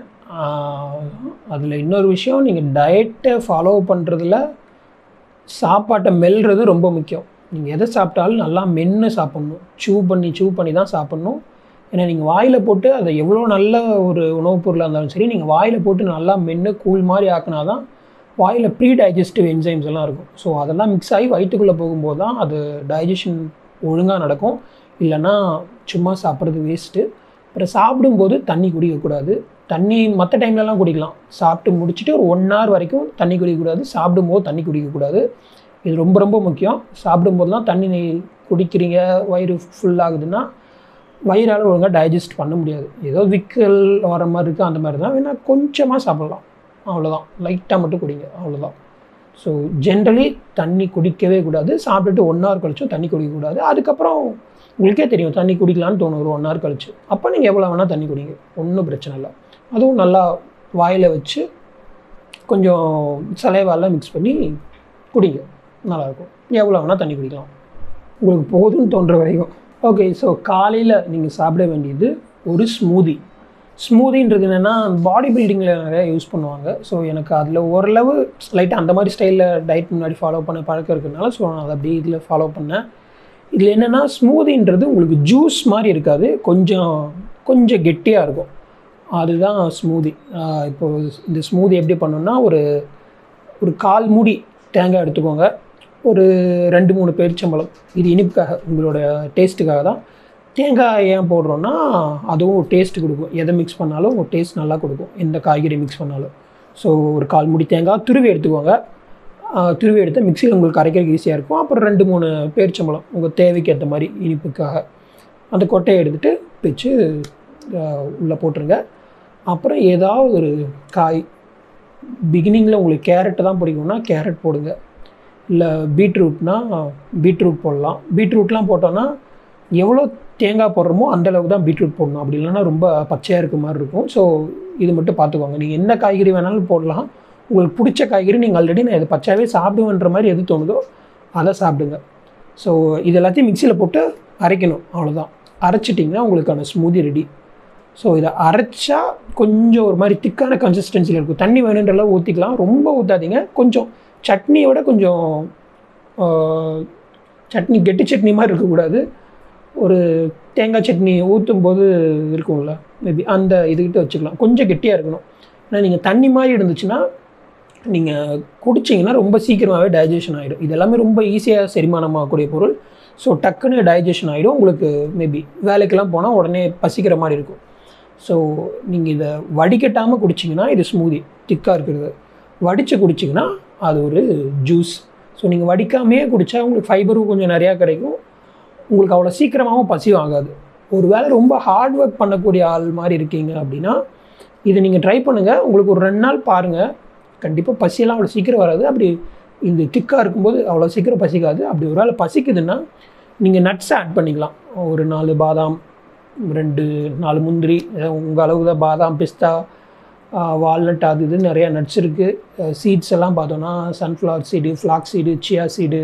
அதில் இன்னொரு விஷயம் நீங்கள் டயட்டை ஃபாலோ பண்ணுறதுல சாப்பாட்டை மெல்றது ரொம்ப முக்கியம் நீங்கள் எதை சாப்பிட்டாலும் நல்லா மென்று சாப்பிட்ணும் சூ பண்ணி சூ பண்ணி தான் சாப்பிட்ணும் ஏன்னா நீங்கள் வாயில் போட்டு அதை எவ்வளோ நல்ல ஒரு உணவுப் பொருளாக இருந்தாலும் சரி நீங்கள் வாயில் போட்டு நல்லா மென்று கூழ் மாதிரி ஆக்கினா தான் வாயில் ப்ரீ டைஜஸ்டிவ் என்சைம்ஸ் எல்லாம் இருக்கும் ஸோ அதெல்லாம் மிக்ஸ் ஆகி வயிற்றுக்குள்ளே போகும்போது தான் அது டைஜஷன் ஒழுங்காக நடக்கும் இல்லைன்னா சும்மா சாப்பிட்றது வேஸ்ட்டு அப்புறம் சாப்பிடும்போது தண்ணி குடிக்கக்கூடாது தண்ணி மற்ற டைம்லலாம் குடிக்கலாம் சாப்பிட்டு முடிச்சுட்டு ஒரு ஒன் ஹவர் வரைக்கும் தண்ணி குடிக்கக்கூடாது சாப்பிடும்போது தண்ணி குடிக்கக்கூடாது இது ரொம்ப ரொம்ப முக்கியம் சாப்பிடும்போதுலாம் தண்ணி நீ குடிக்கிறீங்க வயிறு ஃபுல் ஆகுதுன்னா வயிறால் ஒழுங்காக டைஜஸ்ட் பண்ண முடியாது ஏதோ விக்கல் வர மாதிரி இருக்குது அந்த மாதிரி தான் வேணால் கொஞ்சமாக சாப்பிட்லாம் அவ்வளோதான் லைட்டாக மட்டும் குடிங்க அவ்வளோதான் ஸோ ஜென்ரலி தண்ணி குடிக்கவே கூடாது சாப்பிட்டுட்டு ஒன் ஹவர் கழிச்சும் தண்ணி குடிக்கக்கூடாது அதுக்கப்புறம் உங்களுக்கே தெரியும் தண்ணி குடிக்கலான்னு தோணும் ஒரு ஒன் ஹவர் கழிச்சு அப்போ நீங்கள் எவ்வளோ வேணால் தண்ணி குடிங்க ஒன்றும் பிரச்சனை இல்லை அதுவும் நல்லா வாயில் வச்சு கொஞ்சம் சலைவாலாம் மிக்ஸ் பண்ணி குடிங்க நல்லாயிருக்கும் எவ்வளோ வேணால் தண்ணி குடிக்கலாம் உங்களுக்கு போதும்னு தோன்ற வரைக்கும் ஓகே ஸோ காலையில் நீங்கள் சாப்பிட வேண்டியது ஒரு ஸ்மூதி ஸ்மூதின்றது என்னென்னா பாடி பில்டிங்கில் நிறைய யூஸ் பண்ணுவாங்க ஸோ எனக்கு அதில் ஓரளவு லைட்டாக அந்த மாதிரி ஸ்டைலில் டயட் முன்னாடி ஃபாலோ பண்ண பழக்கம் இருக்கிறதுனால ஸோ நான் அதை அப்படியே இதில் ஃபாலோ பண்ணேன் இதில் என்னென்னா ஸ்மூதின்றது உங்களுக்கு ஜூஸ் மாதிரி இருக்காது கொஞ்சம் கொஞ்சம் கெட்டியாக இருக்கும் அதுதான் ஸ்மூதி இப்போ இந்த ஸ்மூதி எப்படி பண்ணணும்னா ஒரு ஒரு கால் மூடி தேங்காய் எடுத்துக்கோங்க ஒரு ரெண்டு மூணு பேரிச்சம்பழம் இது இனிப்புக்காக உங்களோட டேஸ்ட்டுக்காக தான் தேங்காய் ஏன் போடுறோன்னா அதுவும் டேஸ்ட் கொடுக்கும் எதை மிக்ஸ் பண்ணாலும் டேஸ்ட் நல்லா கொடுக்கும் எந்த காய்கறி மிக்ஸ் பண்ணாலும் ஸோ ஒரு கால் மூடி தேங்காய் துருவி எடுத்துக்கோங்க ஆஹ் துருவி எடுத்து மிக்சியில் உங்களுக்கு அரைக்கிறதுக்கு ஈஸியாக இருக்கும் அப்புறம் ரெண்டு மூணு பேரிச்சம்பழம் உங்கள் தேவைக்கு ஏற்ற மாதிரி இனிப்புக்காக அந்த கொட்டையை எடுத்துகிட்டு பிச்சு உள்ளே போட்டுருங்க அப்புறம் ஏதாவது ஒரு காய் பிகினிங்கில் உங்களுக்கு கேரட்டு தான் பிடிக்கும்னா கேரட் போடுங்க இல்லை பீட்ரூட்னா பீட்ரூட் போடலாம் பீட்ரூட்லாம் போட்டோன்னா எவ்வளோ தேங்காய் போடுறோமோ அந்த அளவுக்கு தான் பீட்ரூட் போடணும் அப்படி இல்லைன்னா ரொம்ப பச்சையாக இருக்க மாதிரி இருக்கும் ஸோ இது மட்டும் பார்த்துக்கோங்க நீங்கள் என்ன காய்கறி வேணாலும் போடலாம் உங்களுக்கு பிடிச்ச காய்கறி நீங்கள் ஆல்ரெடி நான் இது பச்சாவே சாப்பிடுவேன்ற மாதிரி எது தோணுதோ அதை சாப்பிடுங்க ஸோ இது எல்லாத்தையும் மிக்சியில் போட்டு அரைக்கணும் அவ்வளோதான் அரைச்சிட்டிங்கன்னா உங்களுக்கான ஸ்மூதி ரெடி ஸோ இதை அரைச்சா கொஞ்சம் ஒரு மாதிரி திக்கான கன்சிஸ்டன்சியில் இருக்கும் தண்ணி வேணுன்ற அளவு ஊற்றிக்கலாம் ரொம்ப ஊற்றாதீங்க கொஞ்சம் சட்னியை விட கொஞ்சம் ஆஹ், சட்னி கெட்டி சட்னி மாதிரி இருக்கக்கூடாது ஒரு தேங்காய் சட்னி ஊற்றும் போது இருக்கும்ல மேபி அந்த இதுக்கிட்ட வச்சுக்கலாம் கொஞ்சம் கெட்டியாக இருக்கணும் ஏன்னா நீங்கள் தண்ணி மாதிரி இருந்துச்சுன்னா நீங்கள் குடிச்சிங்கன்னா ரொம்ப சீக்கிரமாகவே டைஜஷன் ஆகிடும் இது எல்லாமே ரொம்ப ஈஸியாக செரிமானமாகக்கூடிய பொருள் ஸோ டக்குன்னு டைஜஷன் ஆகிடும் உங்களுக்கு மேபி வேலைக்கெல்லாம் போனால் உடனே பசிக்கிற மாதிரி இருக்கும் ஸோ நீங்கள் இதை வடிகட்டாமல் குடிச்சிங்கன்னா இது ஸ்மூதி திக்காக இருக்கிறது வடித்து குடிச்சிங்கன்னா அது ஒரு ஜூஸ் ஸோ நீங்கள் வடிக்காமையே குடித்தா உங்களுக்கு ஃபைபரும் கொஞ்சம் நிறையா கிடைக்கும் உங்களுக்கு அவ்வளோ சீக்கிரமாகவும் பசியும் ஆகாது ஒரு வேளை ரொம்ப ஹார்ட் ஒர்க் பண்ணக்கூடிய ஆள் மாதிரி இருக்கீங்க அப்படின்னா இதை நீங்கள் ட்ரை பண்ணுங்கள் உங்களுக்கு ஒரு ரெண்டு நாள் பாருங்கள் கண்டிப்பாக பசியெல்லாம் அவ்வளோ சீக்கிரம் வராது அப்படி இந்த திக்காக இருக்கும்போது அவ்வளோ சீக்கிரம் பசிக்காது அப்படி ஒரு வேளை பசிக்குதுன்னா நீங்கள் நட்ஸ் ஆட் பண்ணிக்கலாம் ஒரு நாலு பாதாம் ரெண்டு நாலு முந்திரி உங்கள் அளவுக்கு தான் பாதாம் பிஸ்தா வால்நட் அது இது நிறையா நட்ஸ் இருக்குது சீட்ஸ் எல்லாம் பார்த்தோன்னா sunflower seed flax seed chia seed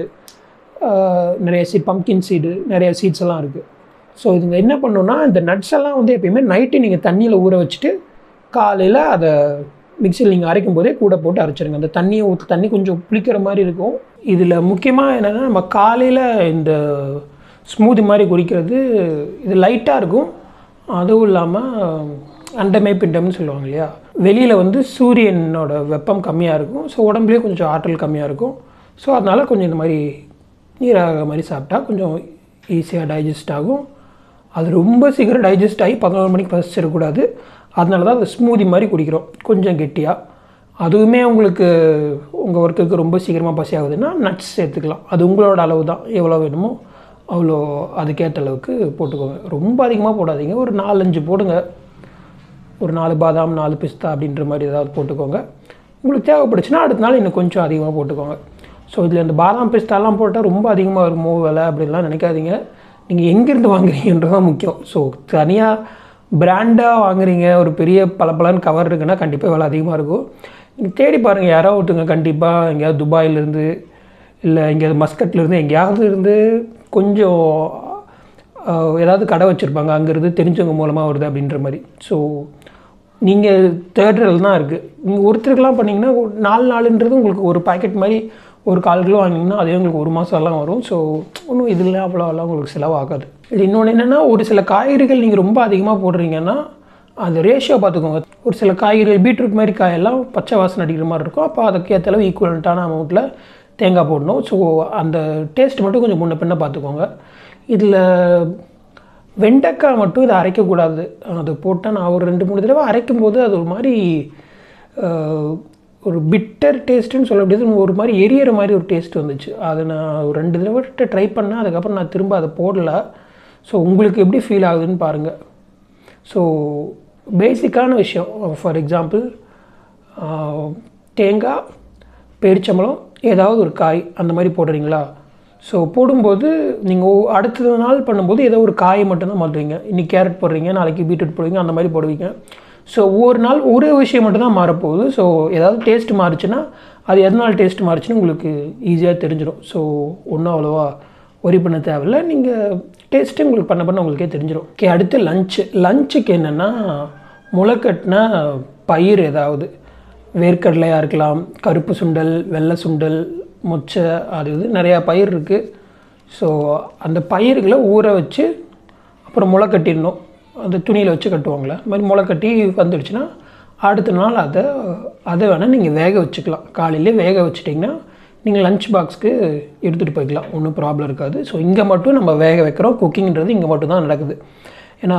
நிறைய சீட் பம்கின் சீடு நிறைய சீட்ஸ் எல்லாம் இருக்குது ஸோ இதுங்க என்ன பண்ணணும்னா இந்த நட்ஸ் எல்லாம் வந்து எப்பயுமே நைட்டு நீங்கள் தண்ணியில் ஊற வச்சுட்டு காலையில் அதை மிக்சியில் நீங்கள் அரைக்கும் போதே கூட போட்டு அரைச்சிருங்க அந்த தண்ணியை ஊற்றி தண்ணி கொஞ்சம் புளிக்கிற மாதிரி இருக்கும் இதில் முக்கியமாக என்னென்னா நம்ம காலையில் இந்த ஸ்மூதி மாதிரி குடிக்கிறது இது லைட்டாக இருக்கும் அதுவும் இல்லாமல் அண்டமே பிண்டம்னு சொல்லுவாங்க இல்லையா வெளியில் வந்து சூரியனோட வெப்பம் கம்மியாக இருக்கும் ஸோ உடம்புலேயே கொஞ்சம் ஆற்றல் கம்மியாக இருக்கும் ஸோ அதனால் கொஞ்சம் இந்த மாதிரி நீராக மாதிரி சாப்பிட்டா கொஞ்சம் ஈஸியாக டைஜஸ்ட் ஆகும் அது ரொம்ப சீக்கிரம் டைஜஸ்ட் ஆகி பதினோரு மணிக்கு பசிச்சிடக்கூடாது அதனால தான் அந்த ஸ்மூதி மாதிரி குடிக்கிறோம் கொஞ்சம் கெட்டியாக அதுவுமே உங்களுக்கு உங்கள் ஒர்க்குக்கு ரொம்ப சீக்கிரமாக பசி ஆகுதுன்னா நட்ஸ் சேர்த்துக்கலாம் அது உங்களோட அளவு தான் எவ்வளோ வேணுமோ அவ்வளோ அதுக்கேற்ற அளவுக்கு போட்டுக்கோங்க ரொம்ப அதிகமாக போடாதீங்க ஒரு நாலஞ்சு போடுங்க ஒரு நாலு பாதாம் நாலு பிஸ்தா அப்படின்ற மாதிரி ஏதாவது போட்டுக்கோங்க உங்களுக்கு தேவைப்படுச்சுன்னா அடுத்த நாள் இன்னும் கொஞ்சம் அதிகமாக போட்டுக்கோங்க ஸோ இதில் இந்த பாதாம் பிஸ்தாலாம் போட்டால் ரொம்ப அதிகமாக வருமோ விலை அப்படின்லாம் நினைக்காதீங்க நீங்கள் எங்கேருந்து வாங்குறீங்கன்றது தான் முக்கியம் ஸோ தனியாக பிராண்டாக வாங்குறீங்க ஒரு பெரிய பளபளன்னு கவர் இருக்குன்னா கண்டிப்பாக விலை அதிகமாக இருக்கும் நீங்கள் தேடி பாருங்கள் யாரோ ஒருத்தங்க கண்டிப்பாக எங்கேயாவது துபாயிலேருந்து இல்லை இங்கே மஸ்கட்லேருந்து எங்கேயாவது இருந்து கொஞ்சம் ஆஹ், ஏதாவது கடை வச்சுருப்பாங்க அங்கேருந்து தெரிஞ்சவங்க மூலமாக வருது அப்படின்ற மாதிரி ஸோ நீங்கள் தேடுறது தான் இருக்குது நீங்கள் ஒருத்தருக்கெல்லாம் பண்ணிங்கன்னா ஒரு நாலு நாளுன்றது உங்களுக்கு ஒரு பாக்கெட் மாதிரி ஒரு கால் கிலோ வாங்கினீங்கன்னா அதே உங்களுக்கு ஒரு மாதம்லாம் வரும் ஸோ ஒன்றும் இதில் அவ்வளோலாம் உங்களுக்கு செலவாகாது இது இன்னொன்று என்னென்னா ஒரு சில காய்கறிகள் நீங்கள் ரொம்ப அதிகமாக போடுறீங்கன்னா அந்த ரேஷியோ பார்த்துக்கோங்க ஒரு சில காய்கறிகள் பீட்ரூட் மாதிரி காயெல்லாம் பச்சை வாசனை அடிக்கிற மாதிரி இருக்கும் அப்போ அதுக்கு ஏற்ற அளவு ஈக்குவலண்ட்டான அமௌண்ட்டில் தேங்காய் போடணும் ஸோ அந்த டேஸ்ட் மட்டும் கொஞ்சம் முன்ன பின்ன பார்த்துக்கோங்க இதில் வெண்டைக்காய் மட்டும் இதை அரைக்கக்கூடாது அது போட்டால் நான் ஒரு ரெண்டு மூணு தடவை அரைக்கும் போது அது ஒரு மாதிரி அஹ், ஒரு பிட்டர் டேஸ்ட்டுன்னு சொல்ல முடியாது ஒரு மாதிரி எரியற மாதிரி ஒரு டேஸ்ட் வந்துச்சு அது நான் ஒரு ரெண்டு தடவை ட்ரை பண்ணேன் அதுக்கப்புறம் நான் திரும்ப அதை போடல ஸோ உங்களுக்கு எப்படி ஃபீல் ஆகுதுன்னு பாருங்கள் ஸோ பேசிக்கான விஷயம் ஃபார் எக்ஸாம்பிள் தேங்காய் பேரிச்சம்பழம் ஏதாவது ஒரு காய் அந்த மாதிரி போடுறீங்களா ஸோ போடும்போது நீங்கள் அடுத்த நாள் பண்ணும்போது ஏதோ ஒரு காயை மட்டும்தான் மாற்றுவீங்க இன்றைக்கி கேரட் போடுறீங்க நாளைக்கு பீட்ரூட் போடுவீங்க அந்த மாதிரி போடுவீங்க ஸோ ஒவ்வொரு நாள் ஒரே விஷயம் மட்டும்தான் மாறப்போகுது ஸோ ஏதாவது டேஸ்ட் மாறுச்சுன்னா அது எதனால் டேஸ்ட் மாறுச்சுன்னு உங்களுக்கு ஈஸியாக தெரிஞ்சிடும் ஸோ ஒன்றும் அவ்வளோவா ஒரி பண்ண தேவையில்ல நீங்கள் டேஸ்ட்டு உங்களுக்கு பண்ண பண்ண உங்களுக்கே தெரிஞ்சிடும் ஓகே அடுத்து லஞ்சு லஞ்சுக்கு என்னென்னா முளைக்கட்டின பயிர் ஏதாவது வேர்க்கடலையாக இருக்கலாம் கருப்பு சுண்டல் வெள்ளை சுண்டல் மொச்சை அது இது நிறையா பயிர் இருக்குது ஸோ அந்த பயிர்களை ஊற வச்சு அப்புறம் முளை கட்டிடணும் அந்த துணியில் வச்சு கட்டுவாங்களே அது மாதிரி முளை கட்டி வந்துடுச்சுன்னா அடுத்த நாள் அதை அதை வேணால் நீங்கள் வேக வச்சுக்கலாம் காலையிலே வேக வச்சிட்டிங்கன்னா நீங்கள் லஞ்ச் பாக்ஸ்க்கு எடுத்துகிட்டு போய்க்கலாம் ஒன்றும் ப்ராப்ளம் இருக்காது ஸோ இங்கே மட்டும் நம்ம வேக வைக்கிறோம் குக்கிங்கிறது இங்கே மட்டும் தான் நடக்குது ஏன்னா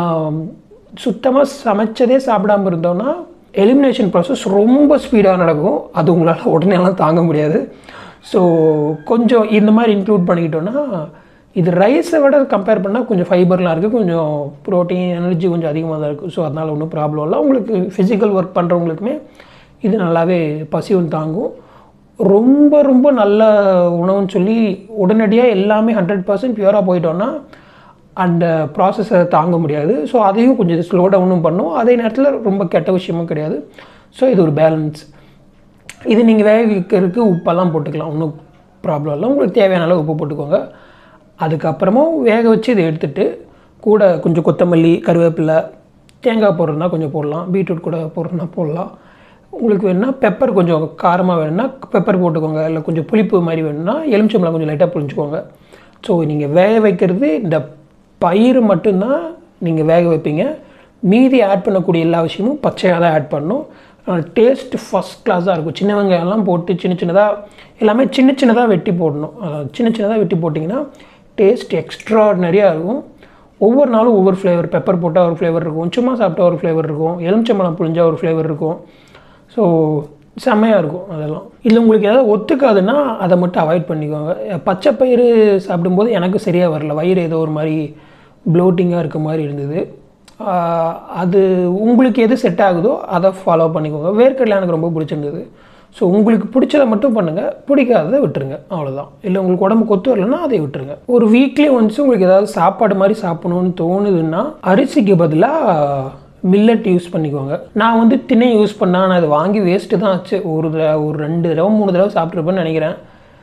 சுத்தமாக சமைச்சதே சாப்பிடாம இருந்தோம்னா எலிமினேஷன் ப்ராசஸ் ரொம்ப ஸ்பீடாக நடக்கும் அது உங்களால் உடனேலாம் தாங்க முடியாது ஸோ கொஞ்சம் இந்த மாதிரி இன்க்ளூட் பண்ணிக்கிட்டோன்னா இது ரைஸை விட கம்பேர் பண்ணால் கொஞ்சம் ஃபைபர்லாம் இருக்குது கொஞ்சம் ப்ரோட்டீன் எனர்ஜி கொஞ்சம் அதிகமாக தான் இருக்குது ஸோ அதனால் ஒன்றும் ப்ராப்ளம் இல்லை உங்களுக்கு ஃபிசிக்கல் ஒர்க் பண்ணுறவங்களுக்குமே இது நல்லாவே பசியும் தாங்கும் ரொம்ப ரொம்ப நல்ல உணவுன்னு சொல்லி உடனடியாக எல்லாமே ஹண்ட்ரட் பர்சன்ட் பியூராக போயிட்டோன்னா அந்த ப்ராசஸை தாங்க முடியாது ஸோ அதையும் கொஞ்சம் ஸ்லோ டவுனும் பண்ணும் அதே நேரத்தில் ரொம்ப கெட்ட விஷயமும் கிடையாது ஸோ இது ஒரு பேலன்ஸ் இது நீங்கள் வேக வைக்கிறதுக்கு உப்பெல்லாம் போட்டுக்கலாம் ஒன்றும் ப்ராப்ளம் இல்லை உங்களுக்கு தேவையான அளவு உப்பு போட்டுக்கோங்க அதுக்கப்புறமும் வேக வச்சு இதை எடுத்துட்டு கூட கொஞ்சம் கொத்தமல்லி கருவேப்பிலை தேங்காய் போடுறதுனா கொஞ்சம் போடலாம் பீட்ரூட் கூட போடுறதுனா போடலாம் உங்களுக்கு வேணும்னா பெப்பர் கொஞ்சம் காரமாக வேணும்னா பெப்பர் போட்டுக்கோங்க இல்லை கொஞ்சம் புளிப்பு மாதிரி வேணும்னா எலுமிச்சம்பழம் கொஞ்சம் லைட்டாக புளிஞ்சுக்கோங்க ஸோ நீங்கள் வேக வைக்கிறது இந்த பயிர் மட்டும்தான் நீங்கள் வேக வைப்பீங்க மீதி ஆட் பண்ணக்கூடிய எல்லா விஷயமும் பச்சையாக தான் ஆட் பண்ணணும் டேஸ்ட் ஃபஸ்ட் கிளாஸாக இருக்கும் சின்ன வெங்காயம்லாம் போட்டு சின்ன சின்னதாக எல்லாமே சின்ன சின்னதாக வெட்டி போடணும் அதாவது சின்ன சின்னதாக வெட்டி போட்டிங்கன்னா டேஸ்ட் எக்ஸ்ட்ராடினரியாக இருக்கும் ஒவ்வொரு நாளும் ஒவ்வொரு ஃப்ளேவர் பெப்பர் போட்டால் ஒரு ஃப்ளேவர் இருக்கும் சும்மா சாப்பிட்டா ஒரு ஃப்ளேவர் இருக்கும் எலுமிச்சம்பழம் புழிஞ்சா ஒரு ஃப்ளேவர் இருக்கும் ஸோ செம்மையாக இருக்கும் அதெல்லாம் இல்லை உங்களுக்கு ஏதாவது ஒத்துக்காதுன்னா அதை மட்டும் அவாய்ட் பண்ணிக்கோங்க பச்சை பயிறு சாப்பிடும்போது எனக்கு சரியாக வரல வயிறு ஏதோ ஒரு மாதிரி ப்ளோட்டிங்காக இருக்க மாதிரி இருந்தது ஆஹ் அது உங்களுக்கு எது செட் ஆகுதோ அதை ஃபாலோ பண்ணிக்கோங்க வேர்க்கடலை எனக்கு ரொம்ப பிடிச்சிருந்தது ஸோ உங்களுக்கு பிடிச்சதை மட்டும் பண்ணுங்கள் பிடிக்காததை விட்டுருங்க அவ்வளோதான் இல்லை உங்களுக்கு உடம்புக்கு ஒத்து வரலன்னா அதை விட்டுருங்க ஒரு வீக்லி ஒன்ஸ் உங்களுக்கு ஏதாவது சாப்பாடு மாதிரி சாப்பிடணும்னு தோணுதுன்னா அரிசிக்கு பதிலாக மில்லட் யூஸ் பண்ணிக்கோங்க நான் வந்து திணை யூஸ் பண்ணால் நான் அது வாங்கி வேஸ்ட்டு தான் ஆச்சு ஒரு தடவை ஒரு ரெண்டு தடவை மூணு தடவை சாப்பிட்ருப்பேன்னு நினைக்கிறேன்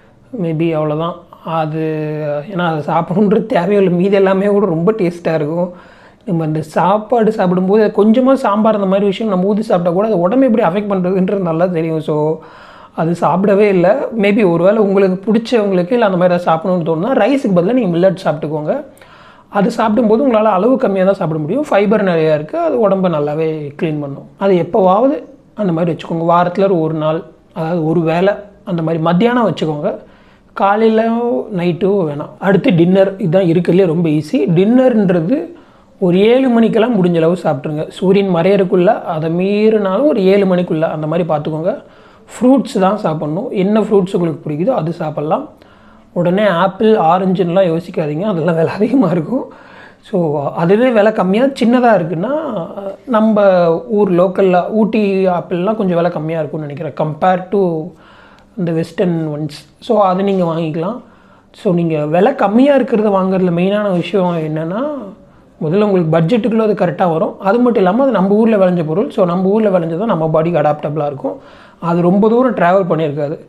மேபி அவ்வளோதான் அது ஏன்னா அதை சாப்பிடணுன்றது தேவையில்லை மீதி எல்லாமே கூட ரொம்ப டேஸ்ட்டாக இருக்கும் நம்ம அந்த சாப்பாடு சாப்பிடும்போது கொஞ்சமாக சாம்பார் அந்த மாதிரி விஷயம் நம்ம ஊற்றி சாப்பிட்டா கூட அது உடம்பு எப்படி அஃபெக்ட் பண்ணுறதுன்றது நல்லா தெரியும் ஸோ அது சாப்பிடவே இல்லை மேபி ஒருவேளை உங்களுக்கு பிடிச்சவங்களுக்கு இல்லை அந்த மாதிரி ஏதாவது சாப்பிடணும்னு தோணுனா ரைஸுக்கு பதிலாக நீங்கள் மில்லட் சாப்பிட்டுக்கோங்க அது சாப்பிடும்போது உங்களால் அளவு கம்மியாக தான் சாப்பிட முடியும் ஃபைபர் நிறையா இருக்குது அது உடம்பை நல்லாவே க்ளீன் பண்ணும் அது எப்போவாவது அந்த மாதிரி வச்சுக்கோங்க வாரத்தில் ஒரு நாள் அதாவது ஒரு வேளை அந்த மாதிரி மத்தியானம் வச்சுக்கோங்க காலையில் நைட்டோ வேணாம் அடுத்து டின்னர் இதுதான் இருக்கிறதுலே ரொம்ப ஈஸி டின்னர்ன்றது ஒரு ஏழு மணிக்கெல்லாம் முடிஞ்ச அளவு சாப்பிட்ருங்க சூரியன் மறையறதுக்குள்ளே அதை மீறினாலும் ஒரு ஏழு மணிக்குள்ளே அந்த மாதிரி பார்த்துக்கோங்க ஃப்ரூட்ஸ் தான் சாப்பிட்ணும் என்ன ஃப்ரூட்ஸ் உங்களுக்கு பிடிக்குதோ அது சாப்பிட்லாம் உடனே ஆப்பிள் ஆரஞ்சுன்னெலாம் யோசிக்காதீங்க அதெல்லாம் விலை அதிகமாக இருக்கும் ஸோ அதுவே விலை கம்மியாக சின்னதாக இருக்குன்னா நம்ம ஊர் லோக்கலில் ஊட்டி ஆப்பிள்லாம் கொஞ்சம் விலை கம்மியாக இருக்கும்னு நினைக்கிறேன் கம்பேர் டு இந்த வெஸ்டர்ன் ஒன்ஸ் ஸோ அதை நீங்கள் வாங்கிக்கலாம் ஸோ நீங்கள் விலை கம்மியாக இருக்கிறத வாங்குறதுல மெயினான விஷயம் என்னென்னா முதல்ல உங்களுக்கு பட்ஜெட்டுக்குள்ளே அது கரெக்டாக வரும் அது மட்டும் இல்லாமல் அது நம்ம ஊரில் விளைஞ்ச பொருள் ஸோ நம்ம ஊரில் விளைஞ்சது தான் நம்ம பாடிக்கு அடாப்டபுளாக இருக்கும் அது ரொம்ப தூரம் ட்ராவல் பண்ணியிருக்காது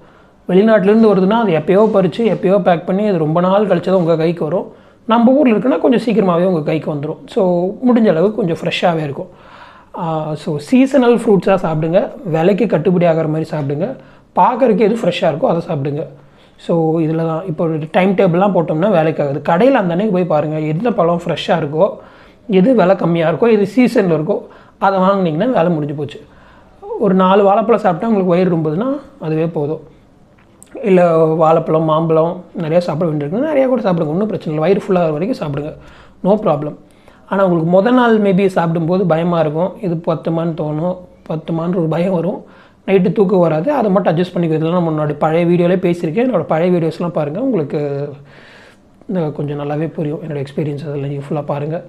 வெளிநாட்டிலேருந்து வருதுன்னா அது எப்பயோ பறித்து எப்பயோ பேக் பண்ணி அது ரொம்ப நாள் கழிச்சு தான் உங்கள் கைக்கு வரும் நம்ம ஊரில் இருக்குன்னா கொஞ்சம் சீக்கிரமாகவே உங்கள் கைக்கு வந்துடும் ஸோ முடிஞ்ச அளவுக்கு கொஞ்சம் ஃப்ரெஷ்ஷாகவே இருக்கும் ஸோ சீசனல் ஃப்ரூட்ஸாக சாப்பிடுங்க விலைக்கு கட்டுப்படி ஆகிற மாதிரி சாப்பிடுங்க பார்க்கறதுக்கு எது ஃப்ரெஷ்ஷாக இருக்கோ அதை சாப்பிடுங்க ஸோ இதில் தான் இப்போ ஒரு டைம் டேபிள்லாம் போட்டோம்னா வேலைக்கு ஆகுது கடையில் அந்த அன்னைக்கு போய் பாருங்கள் எந்த பழம் ஃப்ரெஷ்ஷாக இருக்கோ எது விலை கம்மியாக இருக்கோ எது சீசனில் இருக்கோ அதை வாங்குனீங்கன்னா வேலை முடிஞ்சு போச்சு ஒரு நாலு வாழைப்பழம் சாப்பிட்டா உங்களுக்கு வயிறு ரொம்புதுன்னா அதுவே போதும் இல்லை வாழைப்பழம் மாம்பழம் நிறையா சாப்பிட வேண்டியிருக்கு நிறையா கூட சாப்பிடுங்க ஒன்றும் பிரச்சனை இல்லை வயிறு ஃபுல்லாக வரைக்கும் சாப்பிடுங்க நோ ப்ராப்ளம் ஆனால் உங்களுக்கு முத நாள் மேபி சாப்பிடும்போது பயமாக இருக்கும் இது பத்துமான்னு தோணும் பத்துமான்ற ஒரு பயம் வரும் நைட்டு தூக்கம் வராது அதை மட்டும் அட்ஜஸ்ட் பண்ணிக்கிறது இதெல்லாம் முன்னாடி பழைய வீடியோலேயே பேசியிருக்கேன் என்னோட பழைய வீடியோஸ்லாம் பாருங்கள் உங்களுக்கு இந்த கொஞ்சம் நல்லாவே புரியும் என்னோடய எக்ஸ்பீரியன்ஸ் அதெல்லாம் நீங்கள் ஃபுல்லாக பாருங்கள்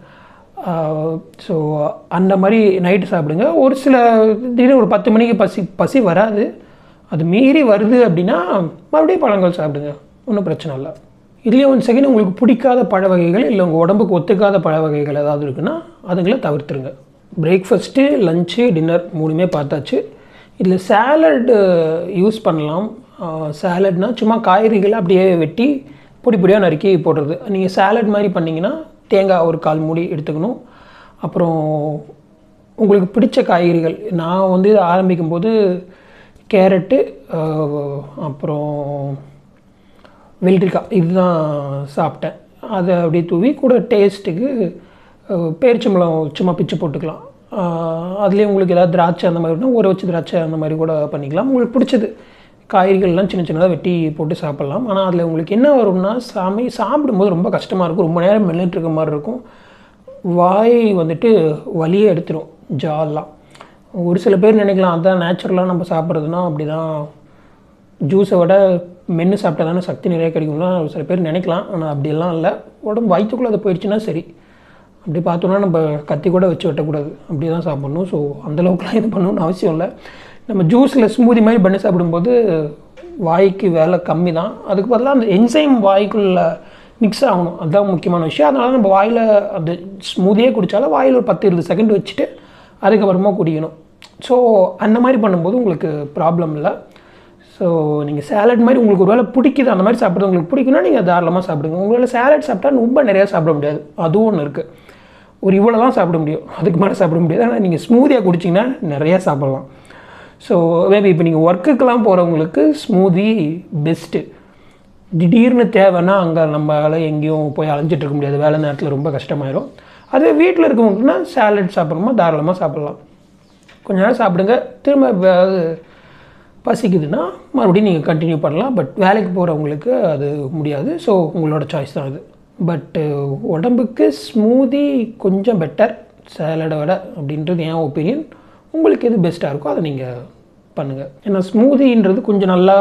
ஸோ அந்த மாதிரி நைட்டு சாப்பிடுங்க ஒரு சில திடீர்னு ஒரு பத்து மணிக்கு பசி பசி வராது அது மீறி வருது அப்படின்னா மறுபடியும் பழங்கள் சாப்பிடுங்க ஒன்றும் பிரச்சனை இல்லை இதுலேயே ஒன் செகண்ட் உங்களுக்கு பிடிக்காத பழ வகைகள் இல்லை உங்கள் உடம்புக்கு ஒத்துக்காத பழ வகைகள் ஏதாவது இருக்குன்னா அதுங்களை தவிர்த்துருங்க பிரேக்ஃபாஸ்ட்டு லஞ்சு டின்னர் மூணுமே பார்த்தாச்சு இதில் சேலட் யூஸ் பண்ணலாம் சேலட்னால் சும்மா காய்கறிகளை அப்படியே வெட்டி பொடி பொடியாக நறுக்கி போடுறது நீங்கள் சேலட் மாதிரி பண்ணிங்கன்னா தேங்காய் ஒரு கால் மூடி எடுத்துக்கணும் அப்புறம் உங்களுக்கு பிடிச்ச காய்கறிகள் நான் வந்து இதை ஆரம்பிக்கும்போது கேரட்டு அப்புறம் வெள்ளரிக்காய் இதுதான் சாப்பிட்டேன் அதை அப்படியே தூவி கூட டேஸ்ட்டுக்கு பேரிச்சம்பழம் சும்மா பிச்சு போட்டுக்கலாம் அதுலேயே உங்களுக்கு ஏதாவது திராட்சை அந்த மாதிரி ஊற வச்சு திராட்சை அந்த மாதிரி கூட பண்ணிக்கலாம் உங்களுக்கு பிடிச்சது காய்கறிகள்லாம் சின்ன சின்னதாக வெட்டி போட்டு சாப்பிட்லாம் ஆனால் அதில் உங்களுக்கு என்ன வரும்னா சாமி சாப்பிடும்போது ரொம்ப கஷ்டமாக இருக்கும் ரொம்ப நேரம் மெல்லிட்டு இருக்க மாதிரி இருக்கும் வாய் வந்துட்டு வலியே எடுத்துரும் ஜாலாம் ஒரு சில பேர் நினைக்கலாம் அதான் நேச்சுரலாக நம்ம சாப்பிட்றதுனா அப்படி தான் ஜூஸை விட மென்று சாப்பிட்டா தானே சக்தி நிறைய கிடைக்கும்லாம் ஒரு சில பேர் நினைக்கலாம் ஆனால் அப்படியெல்லாம் இல்லை உடம்பு வயிற்றுக்குள்ளே அது போயிடுச்சுன்னா சரி அப்படி பார்த்தோன்னா நம்ம கத்தி கூட வச்சு வெட்டக்கூடாது அப்படி தான் சாப்பிட்ணும் ஸோ அந்தளவுக்குலாம் இது பண்ணணும்னு அவசியம் இல்லை நம்ம ஜூஸில் ஸ்மூதி மாதிரி பண்ணி சாப்பிடும்போது வாய்க்கு வேலை கம்மி தான் அதுக்கு பதிலாக அந்த என்சைம் வாய்க்குள்ளே மிக்ஸ் ஆகணும் அதுதான் முக்கியமான விஷயம் அதனால நம்ம வாயில் அந்த ஸ்மூதியே குடித்தாலும் வாயில் ஒரு பத்து இருபது செகண்ட் வச்சுட்டு அதுக்கப்புறமா குடிக்கணும் ஸோ அந்த மாதிரி பண்ணும்போது உங்களுக்கு ப்ராப்ளம் இல்லை ஸோ நீங்கள் சேலட் மாதிரி உங்களுக்கு ஒரு வேளை பிடிக்குது அந்த மாதிரி சாப்பிட்றது உங்களுக்கு பிடிக்குன்னா நீங்கள் தாராளமாக சாப்பிடுங்க உங்களால் சேலட் சாப்பிட்டா ரொம்ப நிறையா சாப்பிட முடியாது அதுவும் ஒன்று இருக்குது ஒரு இவ்வளோ தான் சாப்பிட முடியும் அதுக்கு மேலே சாப்பிட முடியாது ஆனால் நீங்கள் ஸ்மூதியாக குடிச்சிங்கன்னா நிறையா சாப்பிட்லாம் ஸோ மேபி இப்போ நீங்கள் ஒர்க்குக்கெலாம் போகிறவங்களுக்கு ஸ்மூதி பெஸ்ட்டு திடீர்னு தேவைன்னா அங்கே நம்மளால் எங்கேயும் போய் அலைஞ்சிட்டு இருக்க முடியாது வேலை நேரத்தில் ரொம்ப கஷ்டமாயிடும் அதே வீட்டில் இருக்கவங்களுக்குனா சேலட் சாப்பிட்றோமா தாராளமாக சாப்பிட்லாம் கொஞ்ச நேரம் சாப்பிடுங்க திரும்ப பசிக்குதுன்னா மறுபடியும் நீங்கள் கண்டினியூ பண்ணலாம் பட் வேலைக்கு போகிறவங்களுக்கு அது முடியாது ஸோ உங்களோட சாய்ஸ் தான் அது பட்டு உடம்புக்கு ஸ்மூதி கொஞ்சம் பெட்டர் சேலடை விட அப்படின்றது என் ஒப்பீனியன் உங்களுக்கு எது பெஸ்ட்டாக இருக்கோ அதை நீங்கள் பண்ணுங்கள் ஏன்னா ஸ்மூதின்றது கொஞ்சம் நல்லா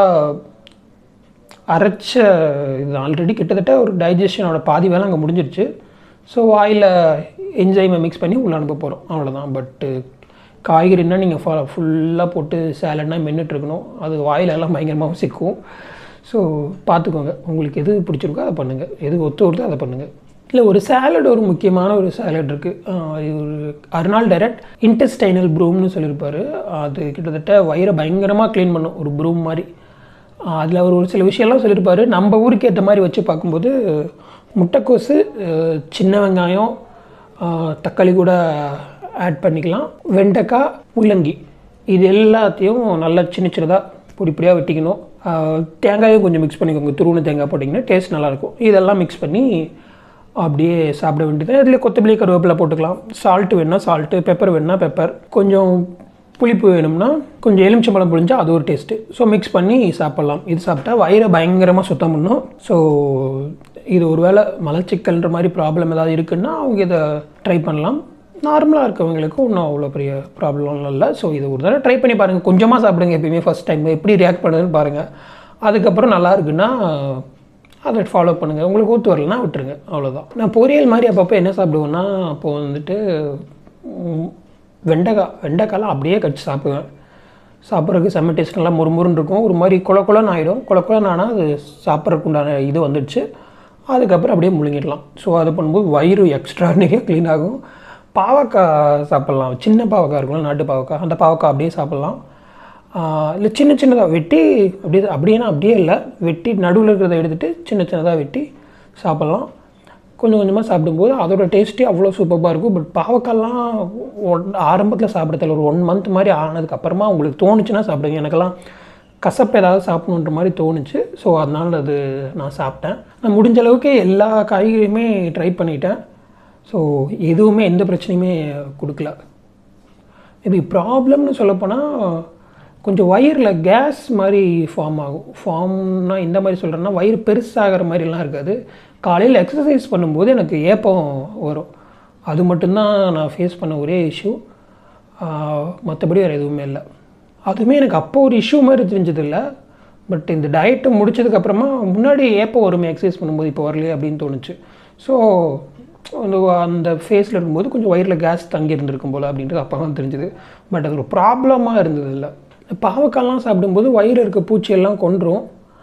அரைச்ச இது ஆல்ரெடி கிட்டத்தட்ட ஒரு டைஜஷனோட பாதி வேலை அங்கே முடிஞ்சிருச்சு ஸோ வாயில் என்ஜைமை மிக்ஸ் பண்ணி உள்ள அனுப்ப போகிறோம் அவ்வளோதான் பட்டு காய்கறின்னா நீங்கள் ஃபா ஃபுல்லாக போட்டு சேலட்னா மென்னுட்ருக்கணும் அது வாயில் எல்லாம் பயங்கரமாக சிக்கும் ஸோ பார்த்துக்கோங்க உங்களுக்கு எது பிடிச்சிருக்கோ அதை பண்ணுங்கள் எது ஒத்து வருதோ அதை பண்ணுங்கள் இல்லை ஒரு சேலட் ஒரு முக்கியமான ஒரு சேலட் இருக்குது இது ஒரு அருணால் டைரக்ட் இன்டெஸ்டைனல் ப்ரூம்னு சொல்லியிருப்பார் அது கிட்டத்தட்ட வயிறை பயங்கரமாக க்ளீன் பண்ணும் ஒரு ப்ரூம் மாதிரி அதில் அவர் ஒரு சில விஷயம்லாம் சொல்லியிருப்பார் நம்ம ஊருக்கு ஏற்ற மாதிரி வச்சு பார்க்கும்போது முட்டைக்கோசு சின்ன வெங்காயம் தக்காளி கூட ஆட் பண்ணிக்கலாம் வெண்டைக்காய் முள்ளங்கி இது எல்லாத்தையும் நல்லா சின்ன சின்னதாக பொடி பொடியாக வெட்டிக்கணும் தேங்காயும் கொஞ்சம் மிக்ஸ் பண்ணிக்கோங்க துருவண தேங்காய் போட்டிங்கன்னா டேஸ்ட் நல்லாயிருக்கும் இதெல்லாம் மிக்ஸ் பண்ணி அப்படியே சாப்பிட வேண்டியது இதில் கொத்தமல்லி கருவேப்பிலை போட்டுக்கலாம் சால்ட்டு வேணுன்னா சால்ட்டு பெப்பர் வேணுன்னா பெப்பர் கொஞ்சம் புளிப்பு வேணும்னா கொஞ்சம் எலுமிச்சம்பழம் புழிஞ்சால் அது ஒரு டேஸ்ட்டு ஸோ மிக்ஸ் பண்ணி சாப்பிட்லாம் இது சாப்பிட்டா வயிறை பயங்கரமாக சுத்தம் பண்ணும் ஸோ இது ஒரு வேளை மலச்சிக்கல்ன்ற மாதிரி ப்ராப்ளம் ஏதாவது இருக்குன்னா அவங்க இதை ட்ரை பண்ணலாம் நார்மலாக இருக்கவங்களுக்கு ஒன்றும் அவ்வளோ பெரிய ப்ராப்ளம்லாம் இல்லை ஸோ இது ஒரு தடவை ட்ரை பண்ணி பாருங்கள் கொஞ்சமாக சாப்பிடுங்க எப்பயுமே ஃபஸ்ட் டைம் எப்படி ரியாக்ட் பண்ணுதுன்னு பாருங்கள் அதுக்கப்புறம் நல்லா இருக்குன்னா அதை ஃபாலோ பண்ணுங்கள் உங்களுக்கு ஊற்று வரலன்னா விட்டுருங்க அவ்வளோதான் நான் பொரியல் மாதிரி அப்பப்போ என்ன சாப்பிடுவேன்னா அப்போது வந்துட்டு வெண்டைக்காய் வெண்டைக்காய்லாம் அப்படியே கடிச்சு சாப்பிடுவேன் சாப்பிட்றதுக்கு செம்ம டேஸ்ட் நல்லா முறுமுறுன்னு இருக்கும் ஒரு மாதிரி குல குலன்னு ஆகிடும் குல குலன்னு ஆனால் அது சாப்பிட்றதுக்கு உண்டான இது வந்துடுச்சு அதுக்கப்புறம் அப்படியே முழுங்கிடலாம் ஸோ அது பண்ணும்போது வயிறு எக்ஸ்ட்ரானரியாக க்ளீன் ஆகும் பாவக்காய் சாப்பிட்லாம் சின்ன பாவக்காய் இருக்கும்ல நாட்டு பாவக்காய் அந்த பாவக்காய் அப்படியே சாப்பிட்லாம் இல்லை சின்ன சின்னதாக வெட்டி அப்படியே அப்படியேனா அப்படியே இல்லை வெட்டி நடுவில் இருக்கிறத எடுத்துகிட்டு சின்ன சின்னதாக வெட்டி சாப்பிட்லாம் கொஞ்சம் கொஞ்சமாக சாப்பிடும்போது அதோட டேஸ்ட்டே அவ்வளோ சூப்பராக இருக்கும் பட் பாவக்காய்லாம் ஒன் ஆரம்பத்தில் சாப்பிட்றதில்ல ஒரு ஒன் மந்த் மாதிரி ஆனதுக்கப்புறமா உங்களுக்கு தோணுச்சுன்னா சாப்பிடுங்க எனக்கெல்லாம் கசப்பு ஏதாவது சாப்பிடணுன்ற மாதிரி தோணுச்சு ஸோ அதனால் அது நான் சாப்பிட்டேன் நான் முடிஞ்ச அளவுக்கு எல்லா காய்கறியுமே ட்ரை பண்ணிட்டேன் ஸோ எதுவுமே எந்த பிரச்சனையுமே கொடுக்கல இது ப்ராப்ளம்னு சொல்லப்போனால் கொஞ்சம் வயிறில் கேஸ் மாதிரி ஃபார்ம் ஆகும் ஃபார்ம்னா இந்த மாதிரி சொல்கிறேன்னா வயிறு பெருசாகிற மாதிரிலாம் இருக்காது காலையில் எக்ஸசைஸ் பண்ணும்போது எனக்கு ஏப்பம் வரும் அது மட்டும்தான் நான் ஃபேஸ் பண்ண ஒரே இஷ்யூ மற்றபடி வேறு எதுவுமே இல்லை அதுவுமே எனக்கு அப்போ ஒரு இஷ்யூ மாதிரி தெரிஞ்சது இல்லை பட் இந்த டயட்டை முடிச்சதுக்கப்புறமா முன்னாடி ஏப்போ வருமே எக்ஸசைஸ் பண்ணும்போது இப்போ வரலையே அப்படின்னு தோணுச்சு ஸோ அந்த அந்த ஃபேஸில் இருக்கும்போது கொஞ்சம் வயிறில் கேஸ் தங்கி இருந்திருக்கும் போல் அப்படின்றது அப்போ தான் தெரிஞ்சுது பட் அது ஒரு ப்ராப்ளமாக இருந்தது இல்லை பாவக்காய்லாம் சாப்பிடும்போது வயிறு இருக்க பூச்சியெல்லாம் கொன்றும்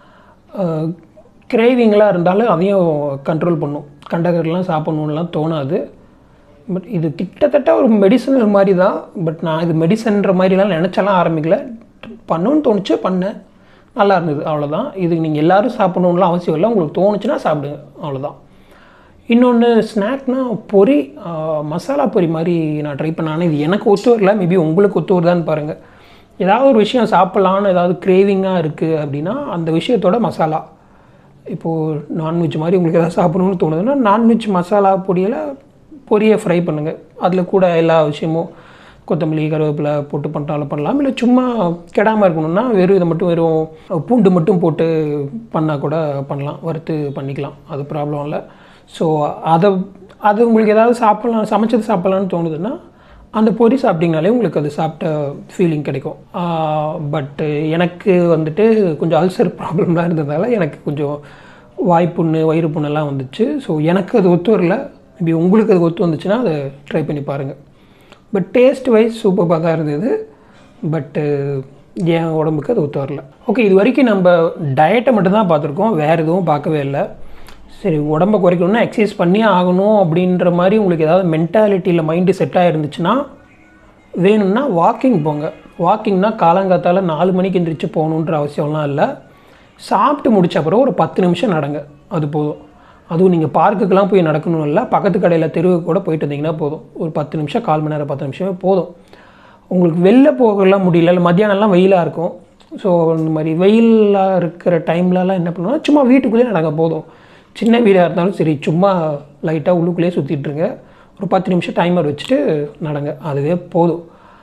கிரேவிங்லாம் இருந்தாலும் அதையும் கண்ட்ரோல் பண்ணும் கண்டகர்லாம் சாப்பிட்ணுன்னுலாம் தோணாது பட் இது கிட்டத்தட்ட ஒரு மெடிசனல் மாதிரி தான் பட் நான் இது மெடிசன்ற மாதிரிலாம் நினச்சலாம் ஆரம்பிக்கல பண்ணணும்னு தோணுச்சு பண்ணேன் நல்லா இருந்தது அவ்வளோதான் இது நீங்கள் எல்லோரும் சாப்பிட்ணுன்னுலாம் அவசியம் இல்லை உங்களுக்கு தோணுச்சுன்னா சாப்பிடுங்க அவ்வளோதான் இன்னொன்று ஸ்நாக்னா பொரி மசாலா பொரி மாதிரி நான் ட்ரை பண்ணேன் ஆனால் இது எனக்கு ஒத்து வரல மேபி உங்களுக்கு ஒத்து வருதான்னு பாருங்கள் ஏதாவது ஒரு விஷயம் சாப்பிட்லான்னு ஏதாவது கிரேவிங்காக இருக்குது அப்படின்னா அந்த விஷயத்தோட மசாலா இப்போது நான்வெஜ் மாதிரி உங்களுக்கு எதாவது சாப்பிடணும்னு தோணுதுன்னா நான்வெஜ் மசாலா பொடியில் பொரியை ஃப்ரை பண்ணுங்கள் அதில் கூட எல்லா விஷயமும் கொத்தமல்லி கருவேப்பிலை போட்டு பண்ணிட்டாலும் பண்ணலாம் இல்லை சும்மா கெடாமல் இருக்கணும்னா வெறும் இதை மட்டும் வெறும் பூண்டு மட்டும் போட்டு பண்ணால் கூட பண்ணலாம் வறுத்து பண்ணிக்கலாம் அது ப்ராப்ளம் இல்லை ஸோ அதை அது உங்களுக்கு ஏதாவது சாப்பிட்லாம் சமைச்சது சாப்பிட்லான்னு தோணுதுன்னா அந்த பொரி சாப்பிட்டிங்கனாலே உங்களுக்கு அது சாப்பிட்ட ஃபீலிங் கிடைக்கும் பட்டு எனக்கு வந்துட்டு கொஞ்சம் அல்சர் ப்ராப்ளம்லாம் இருந்ததால் எனக்கு கொஞ்சம் வாய்ப்புண்ணு வயிறு புண்ணெல்லாம் வந்துச்சு ஸோ எனக்கு அது ஒத்து வரல மேபி உங்களுக்கு அது ஒத்து வந்துச்சுன்னா அதை ட்ரை பண்ணி பாருங்கள் பட் டேஸ்ட் வைஸ் சூப்பராக தான் இருந்தது பட்டு என் உடம்புக்கு அது ஒத்து வரல ஓகே இது வரைக்கும் நம்ம டயட்டை மட்டும்தான் பார்த்துருக்கோம் வேறு எதுவும் பார்க்கவே இல்லை சரி உடம்பை குறைக்கணும்னா எக்ஸசைஸ் பண்ணியே ஆகணும் அப்படின்ற மாதிரி உங்களுக்கு ஏதாவது மென்டாலிட்டியில் மைண்டு செட் ஆகிருந்துச்சுன்னா வேணும்னா வாக்கிங் போங்க வாக்கிங்னா காலங்காத்தால் நாலு மணிக்கு எந்திரிச்சு போகணுன்ற அவசியம்லாம் இல்லை சாப்பிட்டு முடிச்ச அப்புறம் ஒரு பத்து நிமிஷம் நடங்க அது போதும் அதுவும் நீங்கள் பார்க்குக்கெலாம் போய் நடக்கணும் இல்லை பக்கத்து கடையில் தெருவுக்கு கூட போயிட்டு வந்தீங்கன்னா போதும் ஒரு பத்து நிமிஷம் கால் மணி நேரம் பத்து நிமிஷமே போதும் உங்களுக்கு வெளில போகலாம் முடியல இல்லை மத்தியானம்லாம் வெயிலாக இருக்கும் ஸோ இந்த மாதிரி வெயிலாக இருக்கிற டைம்லலாம் என்ன பண்ணுவோம்னா சும்மா வீட்டுக்குள்ளேயே நடங்க போதும் சின்ன வீடாக இருந்தாலும் சரி சும்மா லைட்டாக உள்ளுக்குள்ளேயே சுற்றிட்டுருங்க ஒரு பத்து நிமிஷம் டைமர் வச்சுட்டு நடங்க அதுவே போதும்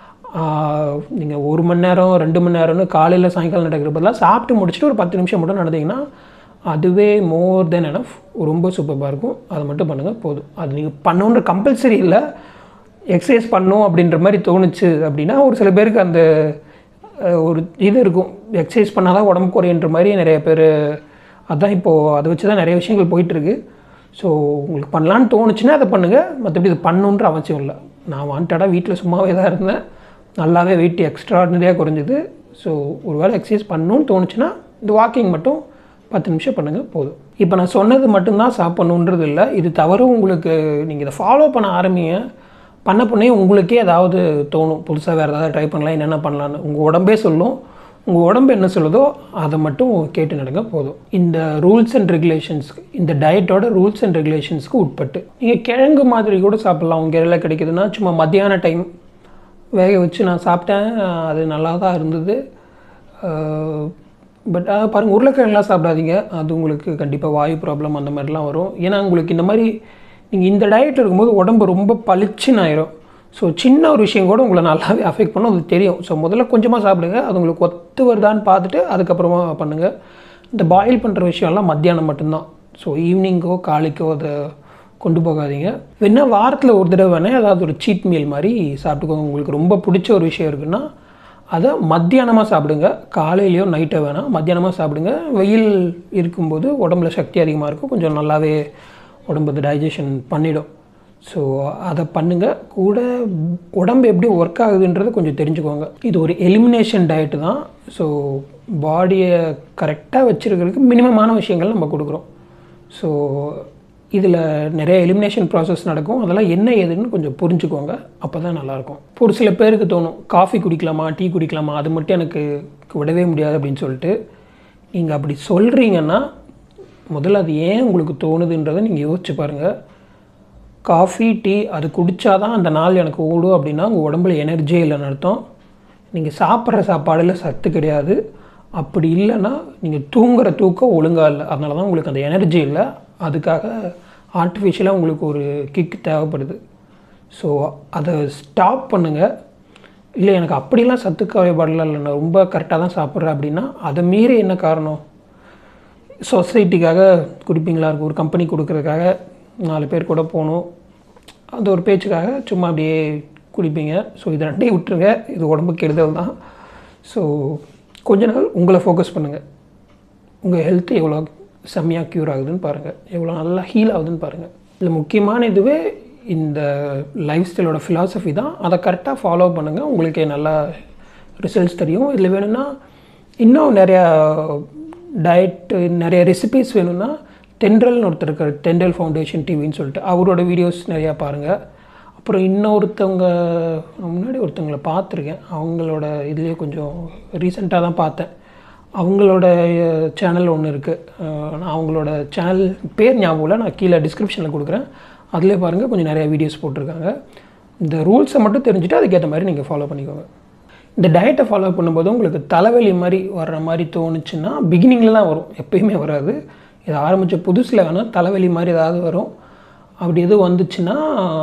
நீங்கள் ஒரு மணி நேரம் ரெண்டு மணி நேரம்னு காலையில் சாயங்காலம் நடக்கிற பதிலாக சாப்பிட்டு முடிச்சுட்டு ஒரு பத்து நிமிஷம் மட்டும் நடந்தீங்கன்னா அதுவே மோர் தென் எனஃப் ரொம்ப சூப்பராக இருக்கும் அதை மட்டும் பண்ணுங்கள் போதும் அது நீங்கள் பண்ணணுன்ற கம்பல்சரி இல்லை எக்ஸசைஸ் பண்ணும் அப்படின்ற மாதிரி தோணுச்சு அப்படின்னா ஒரு சில பேருக்கு அந்த ஒரு இது இருக்கும் எக்ஸசைஸ் பண்ணால் தான் உடம்பு குறையுன்ற மாதிரி நிறைய பேர் அதான் இப்போது அதை வச்சு தான் நிறைய விஷயங்கள் போயிட்டுருக்கு ஸோ உங்களுக்கு பண்ணலான்னு தோணுச்சுன்னா அதை பண்ணுங்கள் மற்றபடி இது பண்ணணுன்ற அவசியம் இல்லை நான் வாண்டடாக வீட்டில் சும்மாவே தான் இருந்தேன் நல்லாவே வெயிட் எக்ஸ்ட்ராடினரியாக குறைஞ்சிது ஸோ ஒரு வேளை எக்ஸசைஸ் பண்ணணும்னு தோணுச்சுன்னா இந்த வாக்கிங் மட்டும் பத்து நிமிஷம் பண்ணுங்கள் போதும் இப்போ நான் சொன்னது மட்டும்தான் சாப்பிட்ணுன்றது இல்லை இது தவிர உங்களுக்கு நீங்கள் இதை ஃபாலோ பண்ண ஆரம்பிங்க பண்ண பண்ணே உங்களுக்கே ஏதாவது தோணும் புதுசாக வேறு ஏதாவது ட்ரை பண்ணலாம் என்னென்ன பண்ணலான்னு உங்கள் உடம்பே சொல்லும் உங்கள் உடம்பு என்ன சொல்லுதோ அதை மட்டும் கேட்டு நடங்க போதும் இந்த ரூல்ஸ் அண்ட் ரெகுலேஷன்ஸ்க்கு இந்த டயட்டோட ரூல்ஸ் அண்ட் ரெகுலேஷன்ஸ்க்கு உட்பட்டு நீங்கள் கிழங்கு மாதிரி கூட சாப்பிட்லாம் உங்கள் இடையில கிடைக்குதுன்னா சும்மா மத்தியான டைம் வேக வச்சு நான் சாப்பிட்டேன் அது நல்லா தான் இருந்தது பட் பாருங்கள் உருளைக்கிழங்குலாம் சாப்பிடாதீங்க அது உங்களுக்கு கண்டிப்பாக வாயு ப்ராப்ளம் அந்த மாதிரிலாம் வரும் ஏன்னா உங்களுக்கு இந்த மாதிரி நீங்கள் இந்த டயட் இருக்கும்போது உடம்பு ரொம்ப பளிச்சுன்னு ஆயிரும் ஸோ சின்ன ஒரு விஷயம் கூட உங்களை நல்லாவே அஃபெக்ட் பண்ணும் அது தெரியும் ஸோ முதல்ல கொஞ்சமாக சாப்பிடுங்க அது உங்களுக்கு ஒத்து வருதான்னு பார்த்துட்டு அதுக்கப்புறமா பண்ணுங்கள் இந்த பாயில் பண்ணுற விஷயம்லாம் மத்தியானம் மட்டும்தான் ஸோ ஈவினிங்கோ காலைக்கோ அதை கொண்டு போகாதீங்க வேணால் வாரத்தில் ஒரு தடவை வேணால் ஏதாவது ஒரு சீட் மீல் மாதிரி சாப்பிட்டுக்கோங்க உங்களுக்கு ரொம்ப பிடிச்ச ஒரு விஷயம் இருக்குன்னா அதை மத்தியானமாக சாப்பிடுங்க காலையிலையோ நைட்டோ வேணாம் மத்தியானமாக சாப்பிடுங்க வெயில் இருக்கும்போது உடம்புல சக்தி அதிகமாக இருக்கும் கொஞ்சம் நல்லாவே உடம்பு டைஜஷன் பண்ணிடும் ஸோ அதை பண்ணுங்கள் கூட உடம்பு எப்படி ஒர்க் ஆகுதுன்றது கொஞ்சம் தெரிஞ்சுக்கோங்க இது ஒரு எலிமினேஷன் டயட்டு தான் ஸோ பாடியை கரெக்டாக வச்சுருக்கிறதுக்கு மினிமமான விஷயங்கள் நம்ம கொடுக்குறோம் ஸோ இதில் நிறைய எலிமினேஷன் ப்ராசஸ் நடக்கும் அதெல்லாம் என்ன ஏதுன்னு கொஞ்சம் புரிஞ்சுக்கோங்க அப்போ தான் நல்லாயிருக்கும் இப்போ ஒரு சில பேருக்கு தோணும் காஃபி குடிக்கலாமா டீ குடிக்கலாமா அது மட்டும் எனக்கு விடவே முடியாது அப்படின்னு சொல்லிட்டு நீங்கள் அப்படி சொல்கிறீங்கன்னா முதல்ல அது ஏன் உங்களுக்கு தோணுதுன்றதை நீங்கள் யோசிச்சு பாருங்கள் காஃபி டீ அது குடித்தாதான் அந்த நாள் எனக்கு ஓடும் அப்படின்னா உங்கள் உடம்புல எனர்ஜியே இல்லைன்னு அர்த்தம் நீங்கள் சாப்பிட்ற சாப்பாடில் சத்து கிடையாது அப்படி இல்லைன்னா நீங்கள் தூங்குற தூக்கம் ஒழுங்காக இல்லை அதனால தான் உங்களுக்கு அந்த எனர்ஜி இல்லை அதுக்காக ஆர்டிஃபிஷியலாக உங்களுக்கு ஒரு கிக் தேவைப்படுது ஸோ அதை ஸ்டாப் பண்ணுங்கள் இல்லை எனக்கு அப்படிலாம் சத்து குறைபாடலாம் இல்லை நான் ரொம்ப கரெக்டாக தான் சாப்பிட்றேன் அப்படின்னா அதை மீறி என்ன காரணம் சொசைட்டிக்காக குடிப்பீங்களா இருக்கும் ஒரு கம்பெனி கொடுக்குறதுக்காக நாலு பேர் கூட போகணும் அந்த ஒரு பேச்சுக்காக சும்மா அப்படியே குடிப்பீங்க ஸோ இதை ரெண்டையும் விட்டுருங்க இது உடம்பு கெடுதல் தான் ஸோ கொஞ்ச நாள் உங்களை ஃபோக்கஸ் பண்ணுங்கள் உங்கள் ஹெல்த் எவ்வளோ செம்மையாக க்யூர் ஆகுதுன்னு பாருங்கள் எவ்வளோ நல்லா ஹீல் ஆகுதுன்னு பாருங்கள் இதில் முக்கியமான இதுவே இந்த லைஃப் ஸ்டைலோட ஃபிலாசபி தான் அதை கரெக்டாக ஃபாலோ பண்ணுங்கள் உங்களுக்கே நல்லா ரிசல்ட்ஸ் தெரியும் இதில் வேணும்னா இன்னும் நிறையா டயட்டு நிறைய ரெசிபீஸ் வேணும்னா தென்றல்னு ஒருத்தர் இருக்கார் தென்றல் ஃபவுண்டேஷன் டிவின்னு சொல்லிட்டு அவரோட வீடியோஸ் நிறையா பாருங்கள் அப்புறம் இன்னொருத்தவங்க முன்னாடி ஒருத்தவங்களை பார்த்துருக்கேன் அவங்களோட இதுலேயே கொஞ்சம் ரீசெண்டாக தான் பார்த்தேன் அவங்களோட சேனல் ஒன்று இருக்குது நான் அவங்களோட சேனல் பேர் ஞாபகம் இல்லை நான் கீழே டிஸ்கிரிப்ஷனில் கொடுக்குறேன் அதிலே பாருங்கள் கொஞ்சம் நிறையா வீடியோஸ் போட்டிருக்காங்க இந்த ரூல்ஸை மட்டும் தெரிஞ்சுட்டு அதுக்கேற்ற மாதிரி நீங்கள் ஃபாலோ பண்ணிக்கோங்க இந்த டயட்டை ஃபாலோ பண்ணும்போது உங்களுக்கு தலைவலி மாதிரி வர்ற மாதிரி தோணுச்சுன்னா பிகினிங்கில் தான் வரும் எப்பயுமே வராது இது ஆரம்பித்த புதுசில் வேணால் தலைவலி மாதிரி ஏதாவது வரும் அப்படி எதுவும் வந்துச்சுன்னா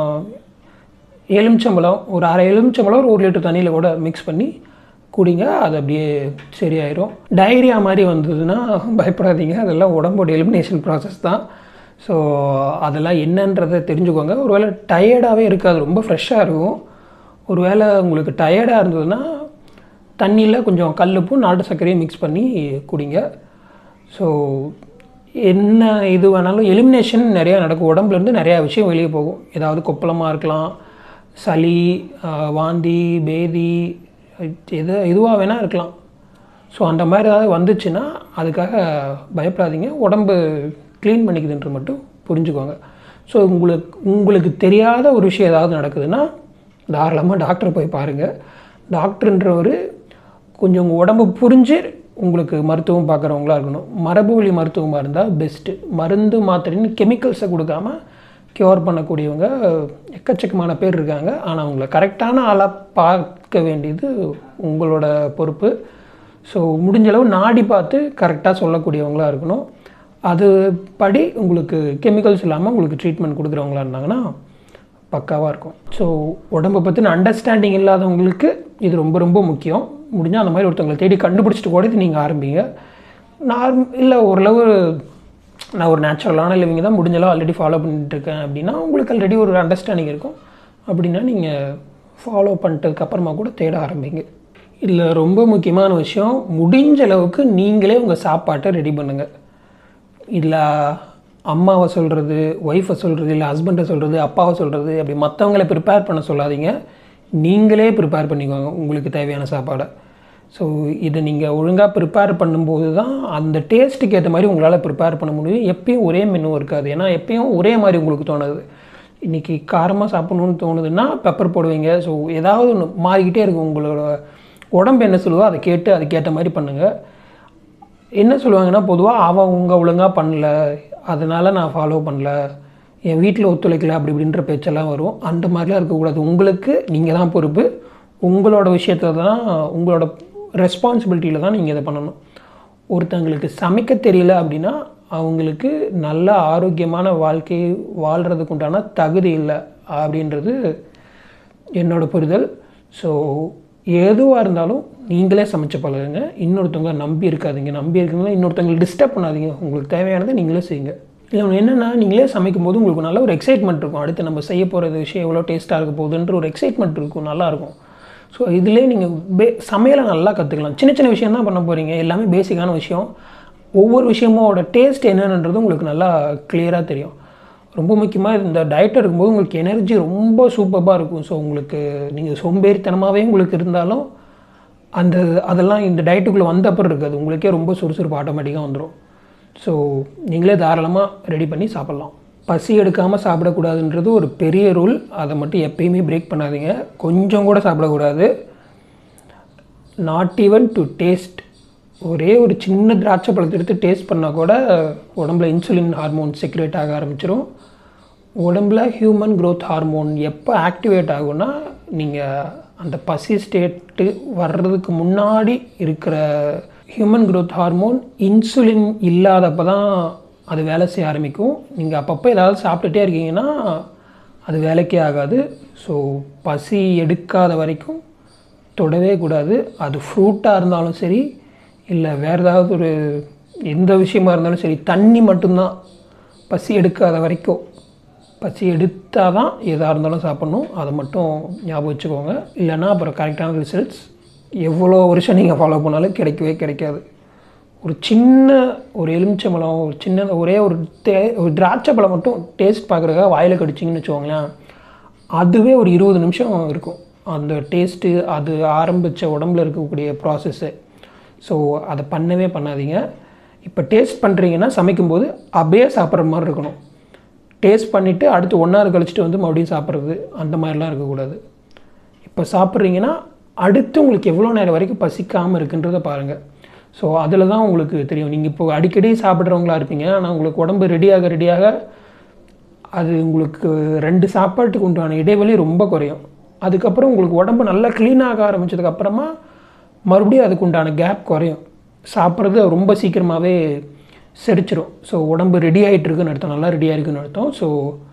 எலுமிச்சம்பழம் ஒரு அரை எலுமிச்சம்பழம் ஒரு ஒரு லிட்டர் தண்ணியில் கூட மிக்ஸ் பண்ணி குடிங்க அது அப்படியே சரியாயிரும் டைரியா மாதிரி வந்ததுன்னா பயப்படாதீங்க அதெல்லாம் உடம்போட எலிமினேஷன் ப்ராசஸ் தான் ஸோ அதெல்லாம் என்னன்றதை தெரிஞ்சுக்கோங்க ஒருவேளை டயர்டாகவே இருக்காது ரொம்ப ஃப்ரெஷ்ஷாக இருக்கும் ஒருவேளை உங்களுக்கு டயர்டாக இருந்ததுன்னா தண்ணியில் கொஞ்சம் கல்லுப்பும் நாட்டு சர்க்கரையும் மிக்ஸ் பண்ணி குடிங்க ஸோ என்ன இது வேணாலும் எலிமினேஷன் நிறையா நடக்கும் உடம்புலேருந்து நிறையா விஷயம் வெளியே போகும் ஏதாவது கொப்பளமாக இருக்கலாம் சளி வாந்தி பேதி எது எதுவாக வேணால் இருக்கலாம் ஸோ அந்த மாதிரி ஏதாவது வந்துச்சுன்னா அதுக்காக பயப்படாதீங்க உடம்பு க்ளீன் பண்ணிக்குதுன்றது மட்டும் புரிஞ்சுக்கோங்க ஸோ உங்களுக்கு உங்களுக்கு தெரியாத ஒரு விஷயம் ஏதாவது நடக்குதுன்னா தாராளமாக டாக்டரை போய் பாருங்கள் டாக்டர்ன்றவர் கொஞ்சம் உங்கள் உடம்பு புரிஞ்சு உங்களுக்கு மருத்துவம் பார்க்குறவங்களா இருக்கணும் மரபு வழி மருத்துவமாக இருந்தால் பெஸ்ட்டு மருந்து மாத்திரைன்னு கெமிக்கல்ஸை கொடுக்காம க்யூர் பண்ணக்கூடியவங்க எக்கச்சக்கமான பேர் இருக்காங்க ஆனால் அவங்கள கரெக்டான ஆளாக பார்க்க வேண்டியது உங்களோட பொறுப்பு ஸோ முடிஞ்சளவு நாடி பார்த்து கரெக்டாக சொல்லக்கூடியவங்களா இருக்கணும் அது படி உங்களுக்கு கெமிக்கல்ஸ் இல்லாமல் உங்களுக்கு ட்ரீட்மெண்ட் கொடுக்குறவங்களா இருந்தாங்கன்னா பக்காவாக இருக்கும் ஸோ உடம்பை பற்றின அண்டர்ஸ்டாண்டிங் இல்லாதவங்களுக்கு இது ரொம்ப ரொம்ப முக்கியம் முடிஞ்சால் அந்த மாதிரி ஒருத்தவங்களை தேடி கண்டுபிடிச்சிட்டு கூட இது நீங்கள் ஆரம்பிங்க நார்ம் இல்லை ஓரளவு நான் ஒரு நேச்சுரலான லிவிங் தான் முடிஞ்சளவு ஆல்ரெடி ஃபாலோ பண்ணிட்டு இருக்கேன் அப்படின்னா உங்களுக்கு ஆல்ரெடி ஒரு அண்டர்ஸ்டாண்டிங் இருக்கும் அப்படின்னா நீங்கள் ஃபாலோ பண்ணிட்டதுக்கப்புறமா கூட தேட ஆரம்பிங்க இதில் ரொம்ப முக்கியமான விஷயம் முடிஞ்ச அளவுக்கு நீங்களே உங்கள் சாப்பாட்டை ரெடி பண்ணுங்கள் இல்லை அம்மாவை சொல்கிறது ஒய்ஃபை சொல்கிறது இல்லை ஹஸ்பண்டை சொல்கிறது அப்பாவை சொல்கிறது அப்படி மற்றவங்கள ப்ரிப்பேர் பண்ண சொல்லாதீங்க நீங்களே ப்ரிப்பேர் பண்ணிக்கோங்க உங்களுக்கு தேவையான சாப்பாடை ஸோ இதை நீங்கள் ஒழுங்காக ப்ரிப்பேர் பண்ணும்போது தான் அந்த டேஸ்ட்டுக்கு ஏற்ற மாதிரி உங்களால் ப்ரிப்பேர் பண்ண முடியும் எப்பயும் ஒரே மெனு இருக்காது ஏன்னா எப்பயும் ஒரே மாதிரி உங்களுக்கு தோணுது இன்றைக்கி காரமாக சாப்பிட்ணுன்னு தோணுதுன்னா பெப்பர் போடுவீங்க ஸோ ஏதாவது ஒன்று மாறிக்கிட்டே இருக்கும் உங்களோட உடம்பு என்ன சொல்லுதோ அதை கேட்டு அதுக்கேற்ற மாதிரி பண்ணுங்கள் என்ன சொல்லுவாங்கன்னா பொதுவாக அவன் உங்க ஒழுங்காக பண்ணல அதனால் நான் ஃபாலோ பண்ணல என் வீட்டில் ஒத்துழைக்கல அப்படி இப்படின்ற பேச்செல்லாம் வரும் அந்த மாதிரிலாம் இருக்கக்கூடாது உங்களுக்கு நீங்கள் தான் பொறுப்பு உங்களோட விஷயத்தில் தான் உங்களோட ரெஸ்பான்சிபிலிட்டியில் தான் நீங்கள் இதை பண்ணணும் ஒருத்தங்களுக்கு சமைக்க தெரியல அப்படின்னா அவங்களுக்கு நல்ல ஆரோக்கியமான வாழ்க்கை வாழ்கிறதுக்கு உண்டான தகுதி இல்லை அப்படின்றது என்னோட புரிதல் ஸோ எதுவாக இருந்தாலும் நீங்களே சமைச்சு பழகுங்க இன்னொருத்தவங்க நம்பி இருக்காதீங்க நம்பி இருக்கீங்களா இன்னொருத்தவங்களை டிஸ்டர்ப் பண்ணாதீங்க உங்களுக்கு தேவையானதை நீங்களே செய்யுங்க இல்லை என்னென்னா நீங்களே சமைக்கும் போது உங்களுக்கு நல்ல ஒரு எக்ஸைட்மெண்ட் இருக்கும் அடுத்து நம்ம செய்ய போகிறது விஷயம் எவ்வளோ டேஸ்ட்டாக இருக்க போகுதுன்ற ஒரு எக்ஸைட்மெண்ட் இருக்கும் நல்லாயிருக்கும் ஸோ இதிலே நீங்கள் பே சமையலை நல்லா கற்றுக்கலாம் சின்ன சின்ன விஷயம் தான் பண்ண போகிறீங்க எல்லாமே பேசிக்கான விஷயம் ஒவ்வொரு விஷயமோட டேஸ்ட் என்னன்றது உங்களுக்கு நல்லா கிளியராக தெரியும் ரொம்ப முக்கியமாக இந்த டயட்டில் இருக்கும்போது உங்களுக்கு எனர்ஜி ரொம்ப சூப்பராக இருக்கும் ஸோ உங்களுக்கு நீங்கள் சோம்பேறித்தனமாகவே உங்களுக்கு இருந்தாலும் அந்த அதெல்லாம் இந்த டயட்டுக்குள்ளே வந்த அப்புறம் இருக்காது உங்களுக்கே ரொம்ப சுறுசுறுப்பு ஆட்டோமேட்டிக்காக வந்துடும் ஸோ நீங்களே தாராளமாக ரெடி பண்ணி சாப்பிட்லாம் பசி எடுக்காமல் சாப்பிடக்கூடாதுன்றது ஒரு பெரிய ரூல் அதை மட்டும் எப்பயுமே பிரேக் பண்ணாதீங்க கொஞ்சம் கூட சாப்பிடக்கூடாது நாட் ஈவன் டு டேஸ்ட் ஒரே ஒரு சின்ன திராட்சை பழத்தை எடுத்து டேஸ்ட் பண்ணால் கூட உடம்புல இன்சுலின் ஹார்மோன் செக்ரேட் ஆக ஆரம்பிச்சிரும் உடம்புல ஹியூமன் growth ஹார்மோன் எப்போ ஆக்டிவேட் ஆகும்னா நீங்கள் அந்த பசி ஸ்டேட்டு வர்றதுக்கு முன்னாடி இருக்கிற ஹியூமன் growth ஹார்மோன் இன்சுலின் இல்லாதப்போ தான் அது வேலை செய்ய ஆரம்பிக்கும் நீங்கள் அப்பப்போ ஏதாவது சாப்பிட்டுட்டே இருக்கீங்கன்னா அது வேலைக்கே ஆகாது ஸோ பசி எடுக்காத வரைக்கும் தொடவே கூடாது அது ஃப்ரூட்டாக இருந்தாலும் சரி இல்லை வேறு ஏதாவது ஒரு எந்த விஷயமா இருந்தாலும் சரி தண்ணி மட்டும்தான் பசி எடுக்காத வரைக்கும் பசி எடுத்தால் தான் எதாக இருந்தாலும் சாப்பிட்ணும் அதை மட்டும் ஞாபகம் வச்சுக்கோங்க இல்லைன்னா அப்புறம் கரெக்டான ரிசல்ட்ஸ் எவ்வளோ வருஷம் நீங்கள் ஃபாலோ பண்ணாலும் கிடைக்கவே கிடைக்காது ஒரு சின்ன ஒரு எலுமிச்சம்பழம் ஒரு சின்ன ஒரே ஒரு தே ஒரு திராட்சை பழம் மட்டும் டேஸ்ட் பார்க்குறதுக்காக வாயில் கடிச்சிங்கன்னு வச்சுக்கோங்களேன் அதுவே ஒரு இருபது நிமிஷம் இருக்கும் அந்த டேஸ்ட்டு அது ஆரம்பித்த உடம்புல இருக்கக்கூடிய ப்ராசஸ்ஸு ஸோ அதை பண்ணவே பண்ணாதீங்க இப்போ டேஸ்ட் பண்ணுறீங்கன்னா சமைக்கும்போது அப்படியே சாப்பிட்ற மாதிரி இருக்கணும் டேஸ்ட் பண்ணிவிட்டு அடுத்து ஒன் ஹவர் கழிச்சிட்டு வந்து மறுபடியும் சாப்பிட்றது அந்த மாதிரிலாம் இருக்கக்கூடாது இப்போ சாப்பிட்றீங்கன்னா அடுத்து உங்களுக்கு எவ்வளோ நேரம் வரைக்கும் பசிக்காமல் இருக்குன்றதை பாருங்கள் ஸோ அதில் தான் உங்களுக்கு தெரியும் நீங்கள் இப்போ அடிக்கடி சாப்பிட்றவங்களா இருப்பீங்க ஆனால் உங்களுக்கு உடம்பு ரெடியாக ரெடியாக அது உங்களுக்கு ரெண்டு சாப்பாட்டுக்கு உண்டான இடைவெளி ரொம்ப குறையும் அதுக்கப்புறம் உங்களுக்கு உடம்பு நல்லா க்ளீன் ஆக ஆரம்பிச்சதுக்கப்புறமா மறுபடியும் அதுக்கு உண்டான கேப் குறையும் சாப்பிட்றது ரொம்ப சீக்கிரமாகவே செரிச்சிரும் ஸோ உடம்பு ரெடி ஆகிட்டு இருக்குன்னு அர்த்தம் நல்லா ரெடி ஆகிருக்குன்னு அர்த்தம் ஸோ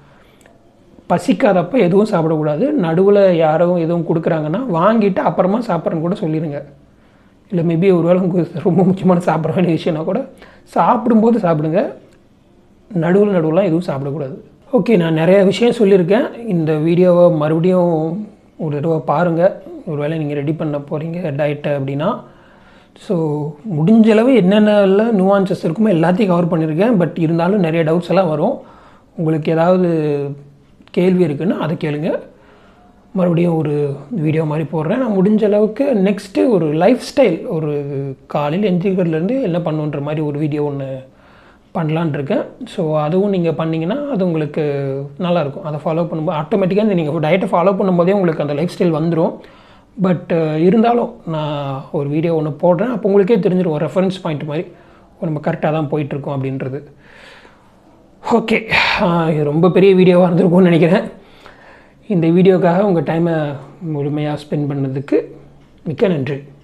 பசிக்காதப்ப எதுவும் சாப்பிடக்கூடாது நடுவில் யாரும் எதுவும் கொடுக்குறாங்கன்னா வாங்கிட்டு அப்புறமா சாப்பிட்றேன்னு கூட சொல்லிடுங்க இல்லை மேபி ஒருவேளை உங்களுக்கு ரொம்ப முக்கியமான சாப்பிட வேண்டிய விஷயம்னா கூட சாப்பிடும்போது சாப்பிடுங்க நடுவில் நடுவுலாம் எதுவும் சாப்பிடக்கூடாது ஓகே நான் நிறைய விஷயம் சொல்லியிருக்கேன் இந்த வீடியோவை மறுபடியும் ஒரு தடவை பாருங்கள் ஒருவேளை நீங்கள் ரெடி பண்ண போகிறீங்க டயட்டை அப்படின்னா ஸோ முடிஞ்சளவு என்னென்னலாம் நுவான்சஸ் இருக்குமோ எல்லாத்தையும் கவர் பண்ணியிருக்கேன் பட் இருந்தாலும் நிறைய டவுட்ஸ் எல்லாம் வரும் உங்களுக்கு ஏதாவது கேள்வி இருக்குன்னா அதை கேளுங்க மறுபடியும் ஒரு வீடியோ மாதிரி போடுறேன் நான் முடிஞ்ச அளவுக்கு நெக்ஸ்ட்டு ஒரு லைஃப் ஸ்டைல் ஒரு காலையில் எந்திரிக்கிறதுலேருந்து என்ன பண்ணுன்ற மாதிரி ஒரு வீடியோ ஒன்று பண்ணலான் இருக்கேன் ஸோ அதுவும் நீங்கள் பண்ணிங்கன்னா அது உங்களுக்கு நல்லாயிருக்கும் அதை ஃபாலோ பண்ணும்போது ஆட்டோமேட்டிக்காக நீங்கள் டயட்டை ஃபாலோ பண்ணும்போதே உங்களுக்கு அந்த லைஃப் ஸ்டைல் வந்துடும் பட் இருந்தாலும் நான் ஒரு வீடியோ ஒன்று போடுறேன் அப்போ உங்களுக்கே தெரிஞ்சிடும் ஒரு ரெஃபரன்ஸ் பாயிண்ட் மாதிரி ஓ, நம்ம கரெக்டாக தான் போயிட்டுருக்கோம் அப்படின்றது ஓகே இது ரொம்ப பெரிய வீடியோவாக இருந்திருக்கும்னு நினைக்கிறேன் இந்த வீடியோக்காக உங்கள் டைமை முழுமையாக ஸ்பெண்ட் பண்ணதுக்கு மிக்க நன்றி